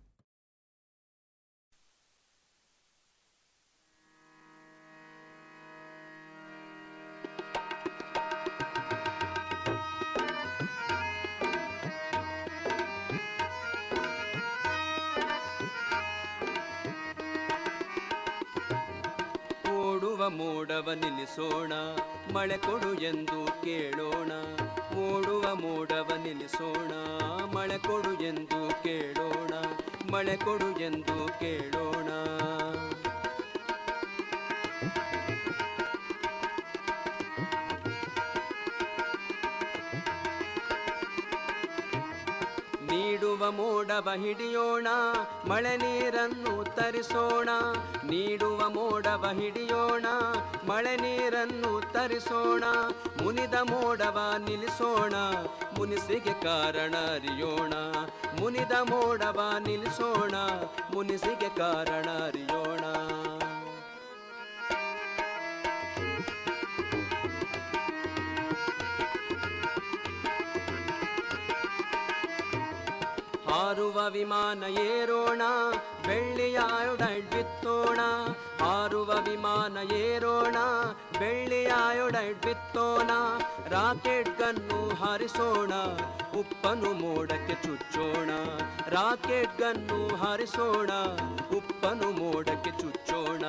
ಓಡುವ ಮೋಡವ ನಿಲ್ಲಿಸೋಣ ಮಳೆ ಕೊಡು ಎಂದು ಕೇಳೋಣ ಓಡುವ ಮೋಡವ ನಿಲ್ಲಿಸೋಣ ಮಳೆ ಕೊಡು ಎಂದು ಕೇಳೋಣ ಮಳೆ ಕೊಡು ಎಂದು ಕೇಳೋಣ ನೀಡುವ ಮೋಡವ ಹಿಡಿಯೋಣ ಮಳೆ ನೀರನ್ನು ತರಿಸೋಣ ನೀಡುವ ಮೋಡವ ಹಿಡಿಯೋಣ ಮಳೆ ನೀರನ್ನು ತರಿಸೋಣ ಮುನಿದ ಮೋಡವ ನಿಲ್ಲಿಸೋಣ ಮುನಿಸಿಗೆ ಕಾರಣ ಅರಿಯೋಣ ಮುನಿದ ಮೋಡವ ನಿಲ್ಲಿಸೋಣ ಮುನಿಸಿಗೆ ಕಾರಣ ಅರಿಯೋಣ ಹಾರುವ ವಿಮಾನ ಏರೋಣ ಬೆಳ್ಳಿಯ ಆಯೊಡೈಡ್ ಬಿತ್ತೋಣ ಹಾರುವ ವಿಮಾನ ಏರೋಣ ಬೆಳ್ಳಿಯ ಆಯೊಡೈಡ್ ಬಿತ್ತೋಣ ರಾಕೆಟ್ ಗನ್ನು ಹಾರಿಸೋಣ ಉಪ್ಪನು ಮೋಡಕ್ಕೆ ಚುಚ್ಚೋಣ ರಾಕೆಟ್ ಗನ್ನು ಹಾರಿಸೋಣ ಉಪ್ಪನು ಮೋಡಕ್ಕೆ ಚುಚ್ಚೋಣ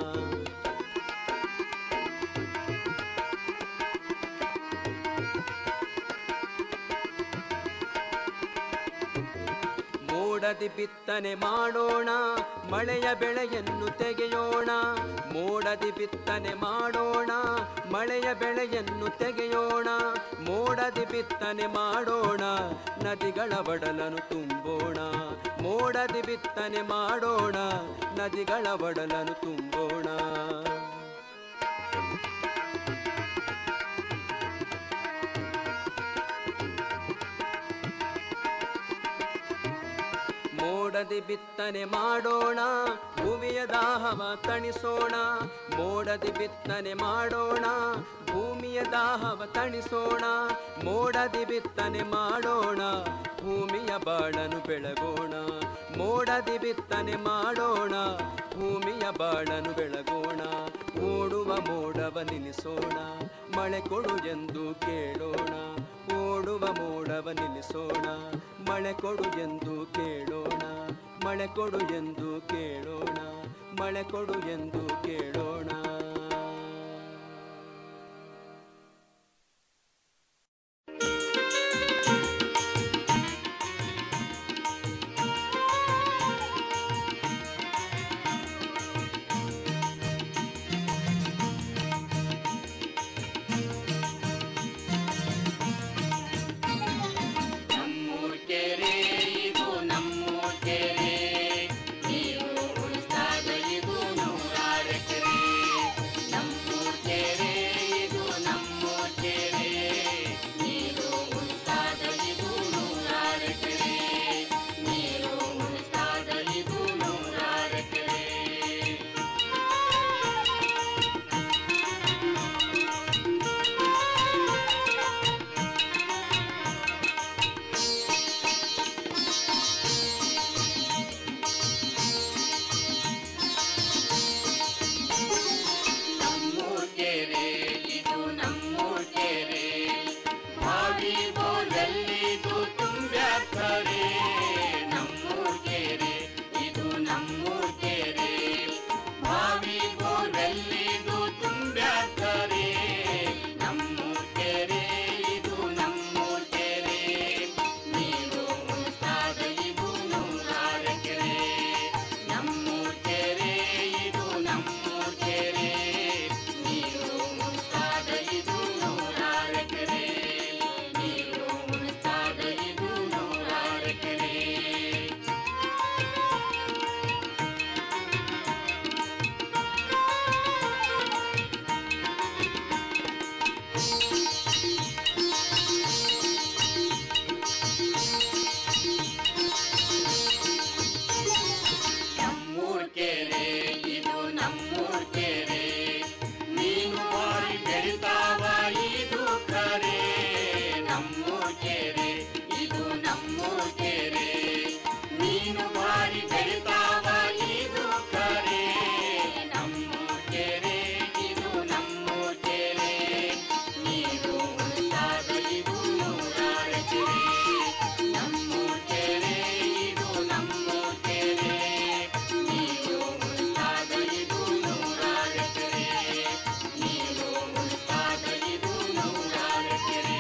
ಮೋಡದಿ ಬಿತ್ತನೆ ಮಾಡೋಣ ಮಳೆಯ ಬೆಳೆಯನ್ನು ತೆಗೆಯೋಣ ಮೋಡದಿ ಬಿತ್ತನೆ ಮಾಡೋಣ ಮಳೆಯ ಬೆಳೆಯನ್ನು ತೆಗೆಯೋಣ ಮೋಡದಿ ಬಿತ್ತನೆ ಮಾಡೋಣ ನದಿಗಳ ಒಡಲನ್ನು ತುಂಬೋಣ ಮೋಡದಿ ಬಿತ್ತನೆ ಮಾಡೋಣ ನದಿಗಳ ಒಡಲನ್ನು ತುಂಬೋಣ ಮೋಡದಿ ಬಿತ್ತನೆ ಮಾಡೋಣ ಭೂಮಿಯ ದಾಹವ ತಣಿಸೋಣ ಮೋಡದಿ ಬಿತ್ತನೆ ಮಾಡೋಣ ಭೂಮಿಯ ದಾಹವ ತಣಿಸೋಣ ಮೋಡದಿ ಬಿತ್ತನೆ ಮಾಡೋಣ ಭೂಮಿಯ ಬಾಳನು ಬೆಳಗೋಣ ಮೋಡದಿ ಬಿತ್ತನೆ ಮಾಡೋಣ ಭೂಮಿಯ ಒಳಿಯ ಬಾಳನು ಬೆಳಗೋಣ ಓಡುವ ಮೋಡವ ನಿಲ್ಲಿಸೋಣ ಮಳೆ ಕೊಡು ಎಂದು ಕೇಳೋಣ ಓಡುವ ಮೋಡವ ನಿಲ್ಲಿಸೋಣ ಮಳೆ ಕೊಡು ಎಂದು ಕೇಳೋಣ ಮಳೆ ಕೊಡು ಎಂದು ಕೇಳೋಣ ಮಳೆ ಕೊಡು ಎಂದು ಕೇಳೋಣ ನಮ್ಮೂರ್ ಕೆರೆ ಇದು ನಮ್ಮೂರ್ ಕೆರೆ ನೀರು ಉಳಿಸ್ದಾಗ ಇದು ನೂರಾರು ಎಕರೆ ನಮ್ಮೂರ್ ಕೆರೆ ಇದು ನಮ್ಮೂರ್ ಕೆರೆ ನೀರು ಉಳಿಸ್ದಾಗ ಇದು ನೂರಾರು ಎಕರೆ ನೀರು ಉಳಿಸ್ದಾಗ ಇದು ನೂರಾರು ಎಕರೆ ನಮ್ಮೂರ್ ಕೆರೆ ಇದು ನಮ್ಮೂರ್ ಕೆರೆ ಬಾವಿ ಬೋರ್ವೆಲ್ಲಿದು ತುಂಬ್ಯಾಕರೆ ನಮ್ಮೂರ್ ಕೆರೆ ಇದು ನಮ್ಮೂರ್ ಕೆರೆ ಬಾವಿ ಬೋರ್ವೆಲ್ಲಿದು ತುಂಬ್ಯಾಕರೆ ನಮ್ಮೂರ್ ಕೆರೆ ಇದು ನಮ್ಮೂರ್ ಕೆರೆ ನೀರು ಉಳಿಸ್ದಾಗ ಇದು ನೂರಾರು ಎಕರೆ ನಮ್ಮೂರ್ ಕೆರೆ ಇದು ನಮ್ಮೂರ್ ಕೆರೆ ನೀರು ಉಳಿಸ್ದಾಗ ಇದು ನೂರಾರು ಎಕರೆ ನೀರು ಉಳಿಸ್ದಾಗ ಇದು ನೂರಾರು ಎಕರೆ ನಮ್ಮೂರ್ ಕೆರೆ ಇದು ನಮ್ಮೂರ್ ಕೆರೆ ನೀನು ಬಾರಿ ಬೆಳಿತಾವ ಇದು ಕರೆ ನಮ್ಮೂರ್ ಕೆರೆ ಇದು ನಮ್ಮೂರ್ ಕೆರೆ ನೀನು ಬಾರಿ ಬೆಳಿತಾವ ಇದು ಕರೆ ನಮ್ಮೂರ್ ಕೆರೆ ಇದು ನಮ್ಮೂರ್ ಕೆರೆ ನೀರು ಉಳಿದಾಗ ಇದು ನೂರಾರು ಎಕರೆ ನಮ್ಮೂರ್ ಕೆರೆ ಇದು ನಮ್ಮೂರ್ ಕೆರೆ ನೀರು ಉಳಿದಾಗ ಇದು ನೂರಾರು ಎಕರೆ ನೀರು ಉಳಿದಾಗ ಇದು ನೂರಾರು ಎಕರೆ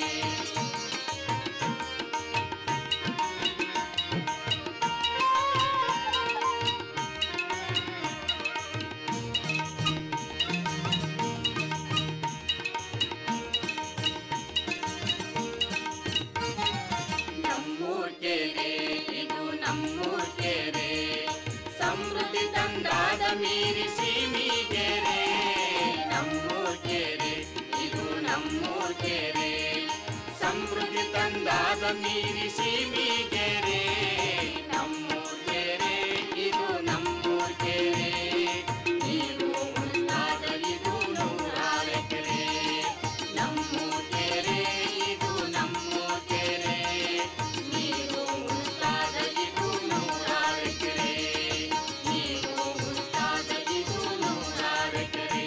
ನಮ್ಮೂರ್ ಕೆರೆ ಇದು ನಮ್ಮೂರ್ ಕೆರೆ ಸಮೃದ್ಧಿ ತಂದಾದ ಮೀರಿ ಸೀಮಿಗೆರೆ ನಮ್ಮೂರ್ ಕೆರೆ ಇದು ನಮ್ಮೂರ್ ಕೆರೆ ಸಮೃದ್ಧಿ ತಂದಾದ ಮೀರಿ ಸೀಮಿಗೆರೆ ನಮ್ಮೂರ್ ಕೆರೆ ಇದು ನಮ್ಮೂರ್ ಕೆರೆ ನೀರು ಉಳಿದಾಗ ಇದು ನೂರಾರು ಎಕರೆ ನಮ್ಮೂರ್ ಕೆರೆ ಇದು ನಮ್ಮೂರ್ ಕೆರೆ ನೀರು ಉಳಿದಾಗ ಇದು ನೂರಾರು ಎಕರೆ ನೀರು ಉಳಿದಾಗ ಇದು ನೂರಾರು ಎಕರೆ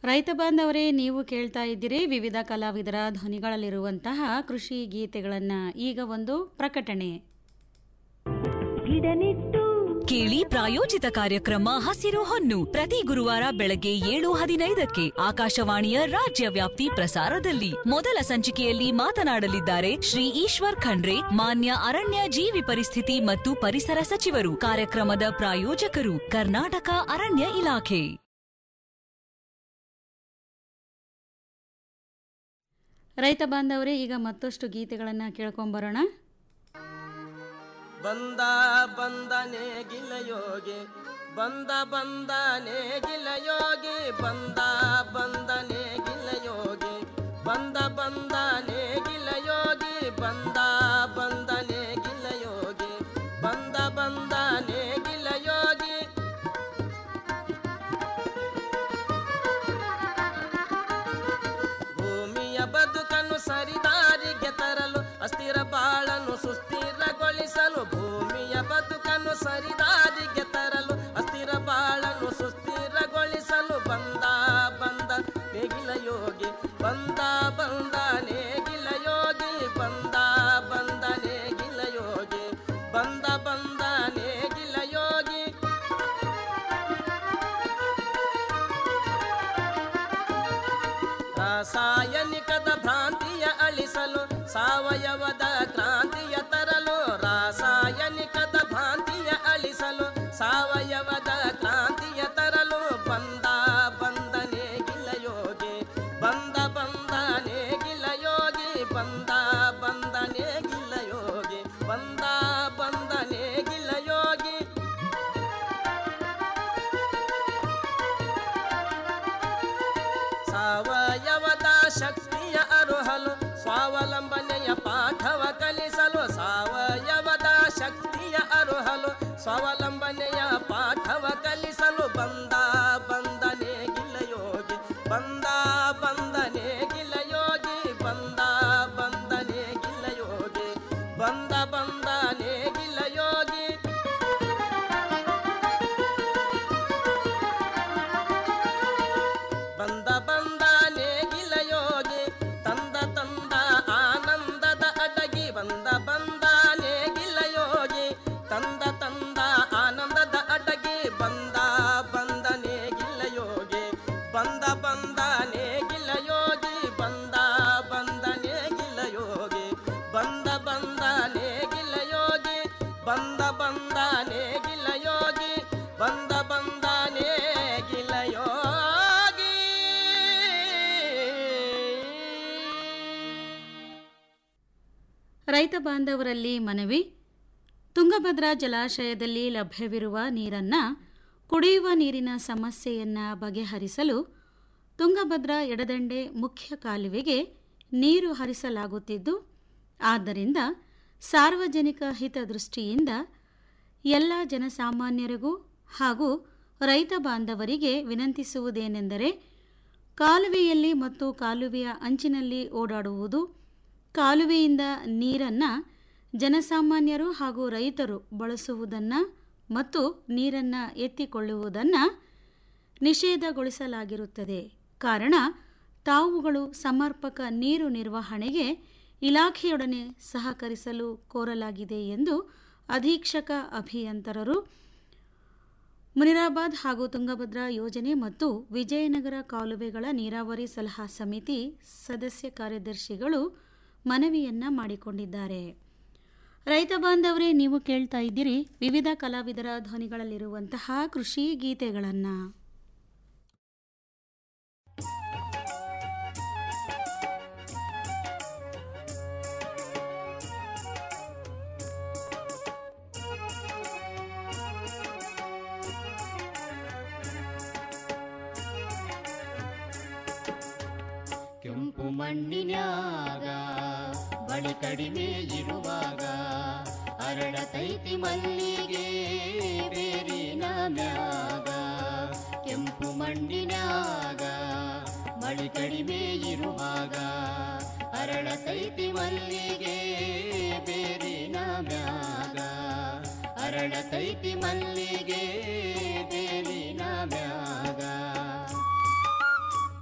ರೈತ ಬಾಂಧವರೇ ನೀವು ಕೇಳ್ತಾ ಇದ್ದೀರಿ ವಿವಿಧ ಕಲಾವಿದರ ಧ್ವನಿಗಳಲ್ಲಿರುವಂತಹ ಕೃಷಿ ಗೀತೆಗಳನ್ನು ಈಗ ಒಂದು ಪ್ರಕಟಣೆ ಕೇಳಿ ಪ್ರಾಯೋಜಿತ ಕಾರ್ಯಕ್ರಮ ಹಸಿರು ಹೊನ್ನು ಪ್ರತಿ ಗುರುವಾರ ಬೆಳಗ್ಗೆ ಏಳು ಹದಿನೈದಕ್ಕೆ ಆಕಾಶವಾಣಿಯ ರಾಜ್ಯ ವ್ಯಾಪ್ತಿ ಪ್ರಸಾರದಲ್ಲಿ ಮೊದಲ ಸಂಚಿಕೆಯಲ್ಲಿ ಮಾತನಾಡಲಿದ್ದಾರೆ ಶ್ರೀ ಈಶ್ವರ್ ಖಂಡ್ರೆ ಮಾನ್ಯ ಅರಣ್ಯ ಜೀವಿ ಪರಿಸ್ಥಿತಿ ಮತ್ತು ಪರಿಸರ ಸಚಿವರು ಕಾರ್ಯಕ್ರಮದ ಪ್ರಾಯೋಜಕರು ಕರ್ನಾಟಕ ಅರಣ್ಯ ಇಲಾಖೆ ರೈತ ಬಾಂಧವರೇ ಈಗ ಮತ್ತಷ್ಟು ಗೀತೆಗಳನ್ನು ಕೇಳ್ಕೊಂಬರೋಣ ಬಂದ ಬಂದನೆ ಗಿಲಯೋಗಿ ಬಂದ ಬಂದನೆ ಗಿಲಯೋಗಿ ಬಂದ ಬಂದನೆ ಗಿಲಯೋಗಿ ಬಂದ ಬಂದನೆ ಗಿಲಯೋಗಿ ಬಂದ ಬಂದನೆ ಗಿಲಯೋಗಿ ಬಂದ ಬಂದನೆ ಗಿಲಯೋಗಿ ಭೂಮಿಯ ಬದುಕನ್ನು ಸರಿದಾರಿಗೆ ತರಲು ಅಸ್ಥಿರ ಬಾಳನ್ನು ಸುಸ್ಥಿರಗೊಳಿಸಲು ಭೂಮಿಯ ಬದುಕನ್ನು ಸರಿದಾರಿಗೆ ತರಲು ಅಸ್ಥಿರ ಬಾಳನ್ನು ಸುಸ್ಥಿರಗೊಳಿಸಲು ಬಂದ ಬಂದ ನೇಗಿಲ ಯೋಗಿ ಬಂದ ಬಂದ ನೇಗಿಲ ಯೋಗಿ ಬಂದ ಬಂದ ನೇಗಿಲ ಯೋಗಿ ಬಂದ ಬಂದ ನೇಗಿಲ ಯೋಗಿ ರಾಸಾಯನಿಕದ ಭ್ರಾಂತಿಯ ಅಳಿಸಲು ಸಾವಯವದ ಕ್ರಾಂತಿಯ ತರಲು ರಾಸಾಯನಿಕದ ಭ್ರಾಂತಿಯ ಅಳಿಸಲು ಸಾವಯವದ ಕ್ರಾಂತಿಯ ತರಲು ಬಂದ ಬಂದನೆ ಗಿಲಯೋಗಿ ಬಂದ ಬಂದನೆ ಗಿಲಯೋಗಿ ಬಂದ ಬಂದನೆ ಗಿಲಯೋಗಿ ಬಂದ ಬಂದನೆ ಗಿಲಯೋಗಿ ಸಾವಯವದ ಶಕ್ತಿಯ ಅರುಹಲು ಸ್ವಾವಲಂಬನೆಯ ಪಾಠವ ಕಲಿಸಲು ಸಾವಯವದ ಶಕ್ತಿಯ ಅರುಹಲು ಸ್ವಾವಲಂಬನೆಯ ಪಾಠವ ಕಲಿಸಲು ಬಂದ ಬಂದನೆ ಗಿಲಯೋಗಿ ಬಂದ ಬಂದನೆ ಗಿಲಯೋಗಿ ಬಂದ ಬಂದನೆ ಗಿಲಯೋಗಿ ಬಂದ ಬಂದನೆ ಗಿಲಯೋಗಿ ಬಂದ ಬಂದ ನೇಗಿಲ ಯೋಗಿ ತಂದ ತಂದ ಆನಂದದ ಅಡಗಿ ಬಂದ ಬಂದ ನೇಗಿಲ ಯೋಗಿ ತಂದ ತಂದ ಆನಂದದ ಅಡಗಿ ಬಂದ ಬಂದ ನೇಗಿಲ ಯೋಗಿ ಬಂದ ಬಂದ ನೇಗಿಲ ಯೋಗಿ ಬಂದ ಬಂದ ನೇಗಿಲ ಯೋಗಿ ಬಂದ ಬಂದ ನೇಗಿಲ ಯೋಗಿ ಬಂದ ಬಂದ ನೇಗಿಲ ಯೋಗಿ ಬಂದ ಬಂದ ನೇಗಿಲ ಯೋಗಿ ರೈತ ಬಾಂಧವರಲ್ಲಿ ಮನವಿ ತುಂಗಭದ್ರಾ ಜಲಾಶಯದಲ್ಲಿ ಲಭ್ಯವಿರುವ ನೀರನ್ನು ಕುಡಿಯುವ ನೀರಿನ ಸಮಸ್ಯೆಯನ್ನು ಬಗೆಹರಿಸಲು ತುಂಗಭದ್ರಾ ಎಡದಂಡೆ ಮುಖ್ಯ ಕಾಲುವೆಗೆ ನೀರು ಹರಿಸಲಾಗುತ್ತಿದ್ದು ಆದ್ದರಿಂದ ಸಾರ್ವಜನಿಕ ಹಿತದೃಷ್ಟಿಯಿಂದ ಎಲ್ಲ ಜನಸಾಮಾನ್ಯರಿಗೂ ಹಾಗೂ ರೈತ ಬಾಂಧವರಿಗೆ ವಿನಂತಿಸುವುದೇನೆಂದರೆ ಕಾಲುವೆಯಲ್ಲಿ ಮತ್ತು ಕಾಲುವೆಯ ಅಂಚಿನಲ್ಲಿ ಓಡಾಡುವುದು ಕಾಲುವೆಯಿಂದ ನೀರನ್ನು ಜನಸಾಮಾನ್ಯರು ಹಾಗೂ ರೈತರು ಬಳಸುವುದನ್ನು ಮತ್ತು ನೀರನ್ನು ಎತ್ತಿಕೊಳ್ಳುವುದನ್ನು ನಿಷೇಧಗೊಳಿಸಲಾಗಿರುತ್ತದೆ ಕಾರಣ ತಾವುಗಳು ಸಮರ್ಪಕ ನೀರು ನಿರ್ವಹಣೆಗೆ ಇಲಾಖೆಯೊಡನೆ ಸಹಕರಿಸಲು ಕೋರಲಾಗಿದೆ ಎಂದು ಅಧೀಕ್ಷಕ ಅಭಿಯಂತರರು ಮುನಿರಾಬಾದ್ ಹಾಗೂ ತುಂಗಭದ್ರಾ ಯೋಜನೆ ಮತ್ತು ವಿಜಯನಗರ ಕಾಲುವೆಗಳ ನೀರಾವರಿ ಸಲಹಾ ಸಮಿತಿ ಸದಸ್ಯ ಕಾರ್ಯದರ್ಶಿಗಳು ಮನವಿಯನ್ನ ಮಾಡಿಕೊಂಡಿದ್ದಾರೆ ರೈತ ಬಾಂಧವರೇ ನೀವು ಕೇಳ್ತಾ ಇದ್ದೀರಿ ವಿವಿಧ ಕಲಾವಿದರ ಧ್ವನಿಗಳಲ್ಲಿರುವಂತಹ ಕೃಷಿ ಗೀತೆಗಳನ್ನು ಕೆಂಪು ಮಣ್ಣಿನ್ಯಾಗ ಬಳಿ ಕಡಿಮೆ ಇರುವಾಗ ಅರಳತೈತಿ ಮಲ್ಲಿಗೆ ಬೇರಿನ ಮ್ಯಾಗ ಕೆಂಪು ಮಣ್ಣಿನ್ಯಾಗ ಮಳಿ ಕಡಿಮೆ ಇರುವಾಗ ಅರಳತೈತಿ ಮಲ್ಲಿಗೆ ಬೇರಿನ ಮ್ಯಾಗ ಅರಳತೈತಿ ಮಲ್ಲಿಗೆ ಬೇರಿನ ಮ್ಯಾಗ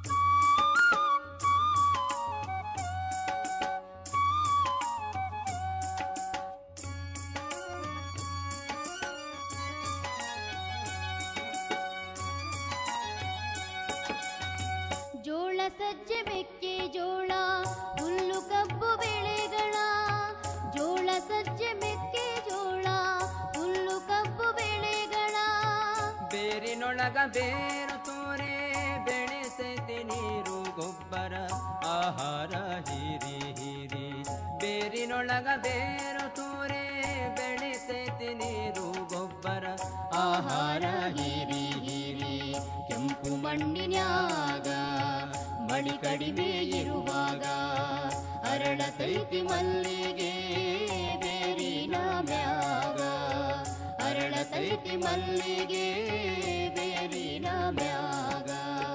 ಸಜ್ಜೆ ಮೆಕ್ಕೆಜೋಳ ಹುಲ್ಲು ಕಬ್ಬು ಬೆಳೆಗಳ ಜೋಳ ಸಜ್ಜೆ ಮೆಕ್ಕೆಜೋಳ ಹುಲ್ಲು ಕಬ್ಬು ಬೆಳೆಗಳ ಬೇರಿನೊಳಗ ಬೇರು ತೋರೆ ಬೆಳೆಸೈತೆ ನೀರು ಗೊಬ್ಬರ ಆಹಾರ ಹೀರಿ ಹೀರಿ ಬೇರಿನೊಳಗ ಬೇರು ತೋರೆ ಬೆಳೆಸೈತೆ ನೀರು ಗೊಬ್ಬರ ಆಹಾರ ಹೀರಿ ಹೀರಿ ಕೆಂಪು ಮಣ್ಣಿನ್ಯಾಗ ಮಳಿ ಕಡಿಮೆ ಇರುವಾಗ ಅರಳತೈತಿ ಮಲ್ಲಿಗೆ ಬೇರಿನ ಮ್ಯಾಗ ಅರಳತೈತಿ ಮಲ್ಲಿಗೆ ಬೇರಿನ ಮ್ಯಾಗ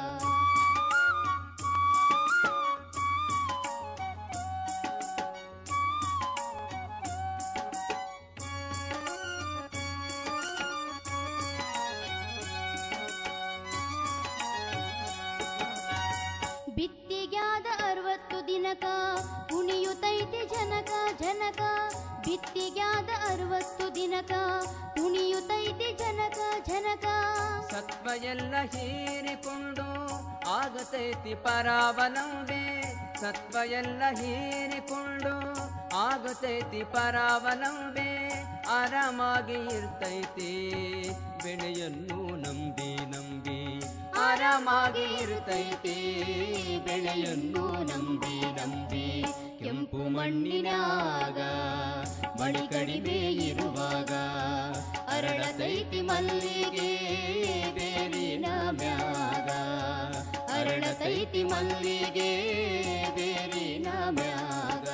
ಬಿತ್ತಿಗ್ಯಾದ ಅರವತ್ತು ದಿನಕ ಕುಣಿಯುತ್ತೈತಿ ಜನಕ ಜನಕ ಬಿತ್ತಿಗ್ಯಾದ ಅರವತ್ತು ದಿನಕ ಕುಣಿಯುತ್ತೈತಿ ಜನಕ ಜನಕ ಸತ್ವ ಎಲ್ಲ ಹೀರಿಕೊಂಡು ಆಗತೈತಿ ಪರಾವಲಂಬೆ ಸತ್ವ ಎಲ್ಲ ಹೀರಿಕೊಂಡು ಆಗತೈತಿ ಪರಾವಲಂಬೆ ಆರಾಮಾಗಿ ಇರ್ತೈತಿ ಬೆಳೆಯನ್ನು ನಂಬಿ ನಂಬಿ ಆರಾಮಾಗಿ ಇರ್ತೈತಿ ಬೆಳೆಯನ್ನು ನಂಬಿ ನಂಬಿ ಕೆಂಪು ಮಣ್ಣಿನಾಗ ಮಳಿ ಕಡಿಮೆ ಇರುವಾಗ ಅರಳತೈತಿ ಮಲ್ಲಿಗೆ ಬೇರಿನ ಮ್ಯಾಗ ಅರಳತೈತಿ ಮಲ್ಲಿಗೆ ಬೇರಿನ ಮ್ಯಾಗ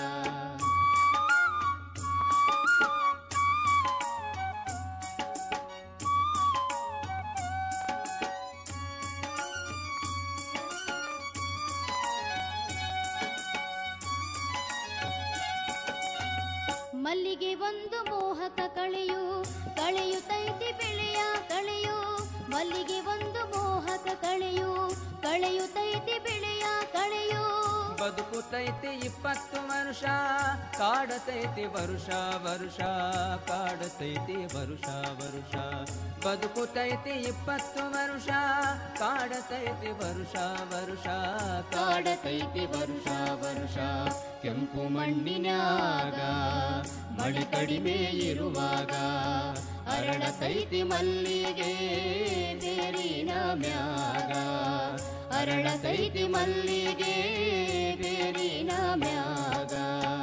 ಮಲ್ಲಿಗೆ ಒಂದು ಮೋಹಕ ಕಳೆಯು ಕಳೆಯುತ್ತೈತಿ ಬೆಳೆಯ ಕಳೆಯು ಮಲ್ಲಿಗೆ ಒಂದು ಮೋಹಕ ಕಳೆಯು ಕಳೆಯುತ್ತೈತಿ ಬೆಳೆಯ ಕಳೆಯು ಬದುಕುತೈತಿ ಇಪ್ಪತ್ತು ವರ್ಷ ಕಾಡತೈತಿ ವರುಷ ವರುಷ ಕಾಡತೈತಿ ವರುಷ ವರುಷ ಬದುಕುತೈತಿ ಇಪ್ಪತ್ತು ವರ್ಷ ಕಾಡತೈತಿ ವರುಷ ವರುಷ ಕಾಡತೈತಿ ವರುಷ ವರುಷ ಕೆಂಪು ಮಣ್ಣಿನ್ಯಾಗ ಮಳಿ ಕಡಿಮೆ ಇರುವಾಗ ಅರಳತೈತಿ ಮಲ್ಲಿಗೆ ಬೇರಿನ ಮ್ಯಾಗ ಅರಳತೈತಿ ಮಲ್ಲಿಗೆ ಬೇರಿನ ಮ್ಯಾಗ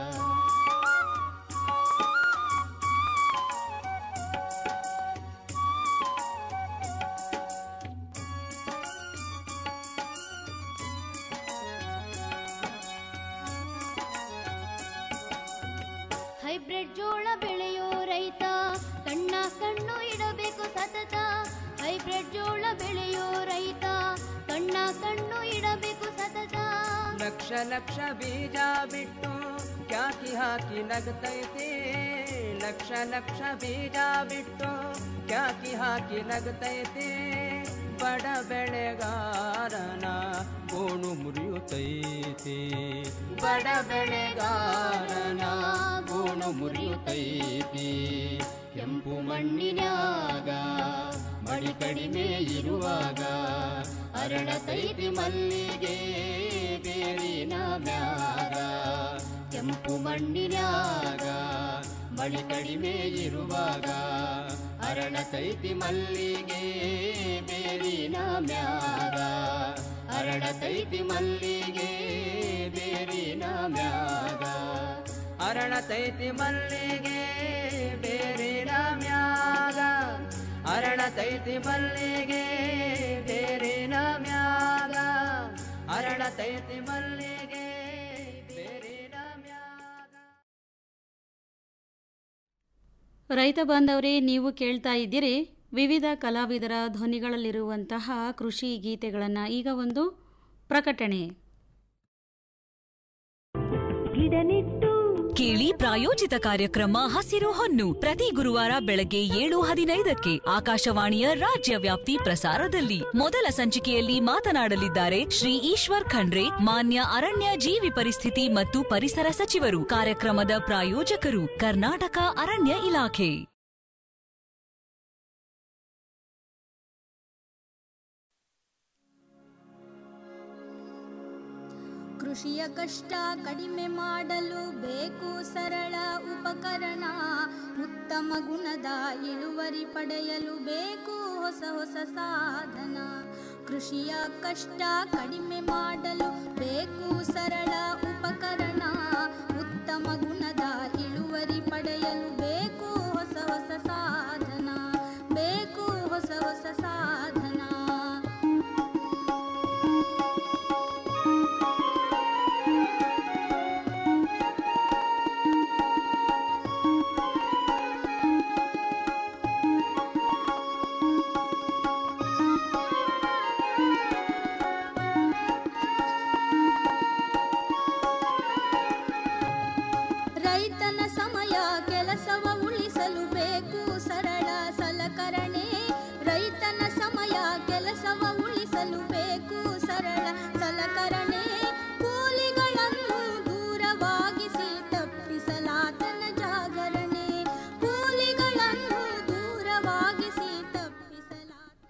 ಹೈಬ್ರಿಡ್ ಜೋಳ ಬೆಳೆಯೋ ರೈತ ಕಣ್ಣ ಕಣ್ಣು ಇಡಬೇಕು ಸತತ ಹೈಬ್ರಿಡ್ ಜೋಳ ಬೆಳೆಯೋ ರೈತ ಕಣ್ಣ ಕಣ್ಣು ಇಡಬೇಕು ಸತತ ಲಕ್ಷ ಲಕ್ಷ ಬೀಜ ಬಿಟ್ಟು ಕ್ಯಾಕಿ ಹಾಕಿ ನಗತೈತಿ ಲಕ್ಷ ಲಕ್ಷ ಬೀಜ ಬಿಟ್ಟು ಕ್ಯಾಕಿ ಹಾಕಿ ನಗತೈತಿ ಬಡ ಬೆಳೆಗಾರನ ಗೋಣು ಮುರಿಯುತ್ತೈತಿ ಬಡ ಬೆಳೆಗಾರನ ಗೋಣು ಮುರಿಯುತ್ತೈತಿ ಕೆಂಪು ಮಣ್ಣಿನ್ಯಾಗ ಮಳಿ ಕಡಿಮೆ ಇರುವಾಗ ಅರಳತೈತಿ ಮಲ್ಲಿಗೆ ಬೇರಿನ ಮ್ಯಾಗ ಕೆಂಪು ಮಣ್ಣಿನ್ಯಾಗ ಮಳಿ ಕಡಿಮೆ ಇರುವಾಗ ಅರಳತೈತಿ ಮಲ್ಲಿಗೆ ಬೇರಿನ ಮ್ಯಾಗ ಅರಳತೈತಿ ಮಲ್ಲಿಗೆ ಬೇರಿನ ಮ್ಯಾಗ ಅರಳತೈತಿ ಮಲ್ಲಿಗೆ ಬೇರಿನ ಮ್ಯಾಗ ಅರಳತೈತಿ ಮಲ್ಲಿಗೆ ಬೇರಿನ ಮ್ಯಾಗ ಅರಳತೈತಿ ಮಲ್ಲಿಗೆ ಬೇರಿನ ರೈತ ಬಾಂಧವರೇ ನೀವು ಕೇಳ್ತಾ ಇದ್ದೀರಿ ವಿವಿಧ ಕಲಾವಿದರ ಧ್ವನಿಗಳಲ್ಲಿರುವಂತಹ ಕೃಷಿ ಗೀತೆಗಳನ್ನು ಈಗ ಒಂದು ಪ್ರಕಟಣೆ ಕೇಳಿ ಪ್ರಾಯೋಜಿತ ಕಾರ್ಯಕ್ರಮ ಹಸಿರು ಹೊನ್ನು ಪ್ರತಿ ಗುರುವಾರ ಬೆಳಗ್ಗೆ ಏಳು ಹದಿನೈದಕ್ಕೆ ಆಕಾಶವಾಣಿಯ ರಾಜ್ಯ ವ್ಯಾಪ್ತಿ ಪ್ರಸಾರದಲ್ಲಿ ಮೊದಲ ಸಂಚಿಕೆಯಲ್ಲಿ ಮಾತನಾಡಲಿದ್ದಾರೆ ಶ್ರೀ ಈಶ್ವರ್ ಖಂಡ್ರೆ ಮಾನ್ಯ ಅರಣ್ಯ ಜೀವಿ ಪರಿಸ್ಥಿತಿ ಮತ್ತು ಪರಿಸರ ಸಚಿವರು ಕಾರ್ಯಕ್ರಮದ ಪ್ರಾಯೋಜಕರು ಕರ್ನಾಟಕ ಅರಣ್ಯ ಇಲಾಖೆ ಕೃಷಿಯ ಕಷ್ಟ ಕಡಿಮೆ ಮಾಡಲು ಬೇಕು ಸರಳ ಉಪಕರಣ ಉತ್ತಮ ಗುಣದ ಇಳುವರಿ ಪಡೆಯಲು ಬೇಕು ಹೊಸ ಹೊಸ ಸಾಧನ ಕೃಷಿಯ ಕಷ್ಟ ಕಡಿಮೆ ಮಾಡಲು ಬೇಕು ಸರಳ ಉಪಕರಣ ಉತ್ತಮ ಗುಣದ ಇಳುವರಿ ಪಡೆಯಲು ಬೇಕು ಹೊಸ ಹೊಸ ಸಾಧನ ಬೇಕು ಹೊಸ ಹೊಸ ಸಾಧನ ರೈತನ ಸಮಯ ಕೆಲಸವ ಉಳಿಸಲು ಬೇಕು ಸರಳ ಸಲಕರಣೆ ರೈತನ ಸಮಯ ಕೆಲಸವ ಉಳಿಸಲು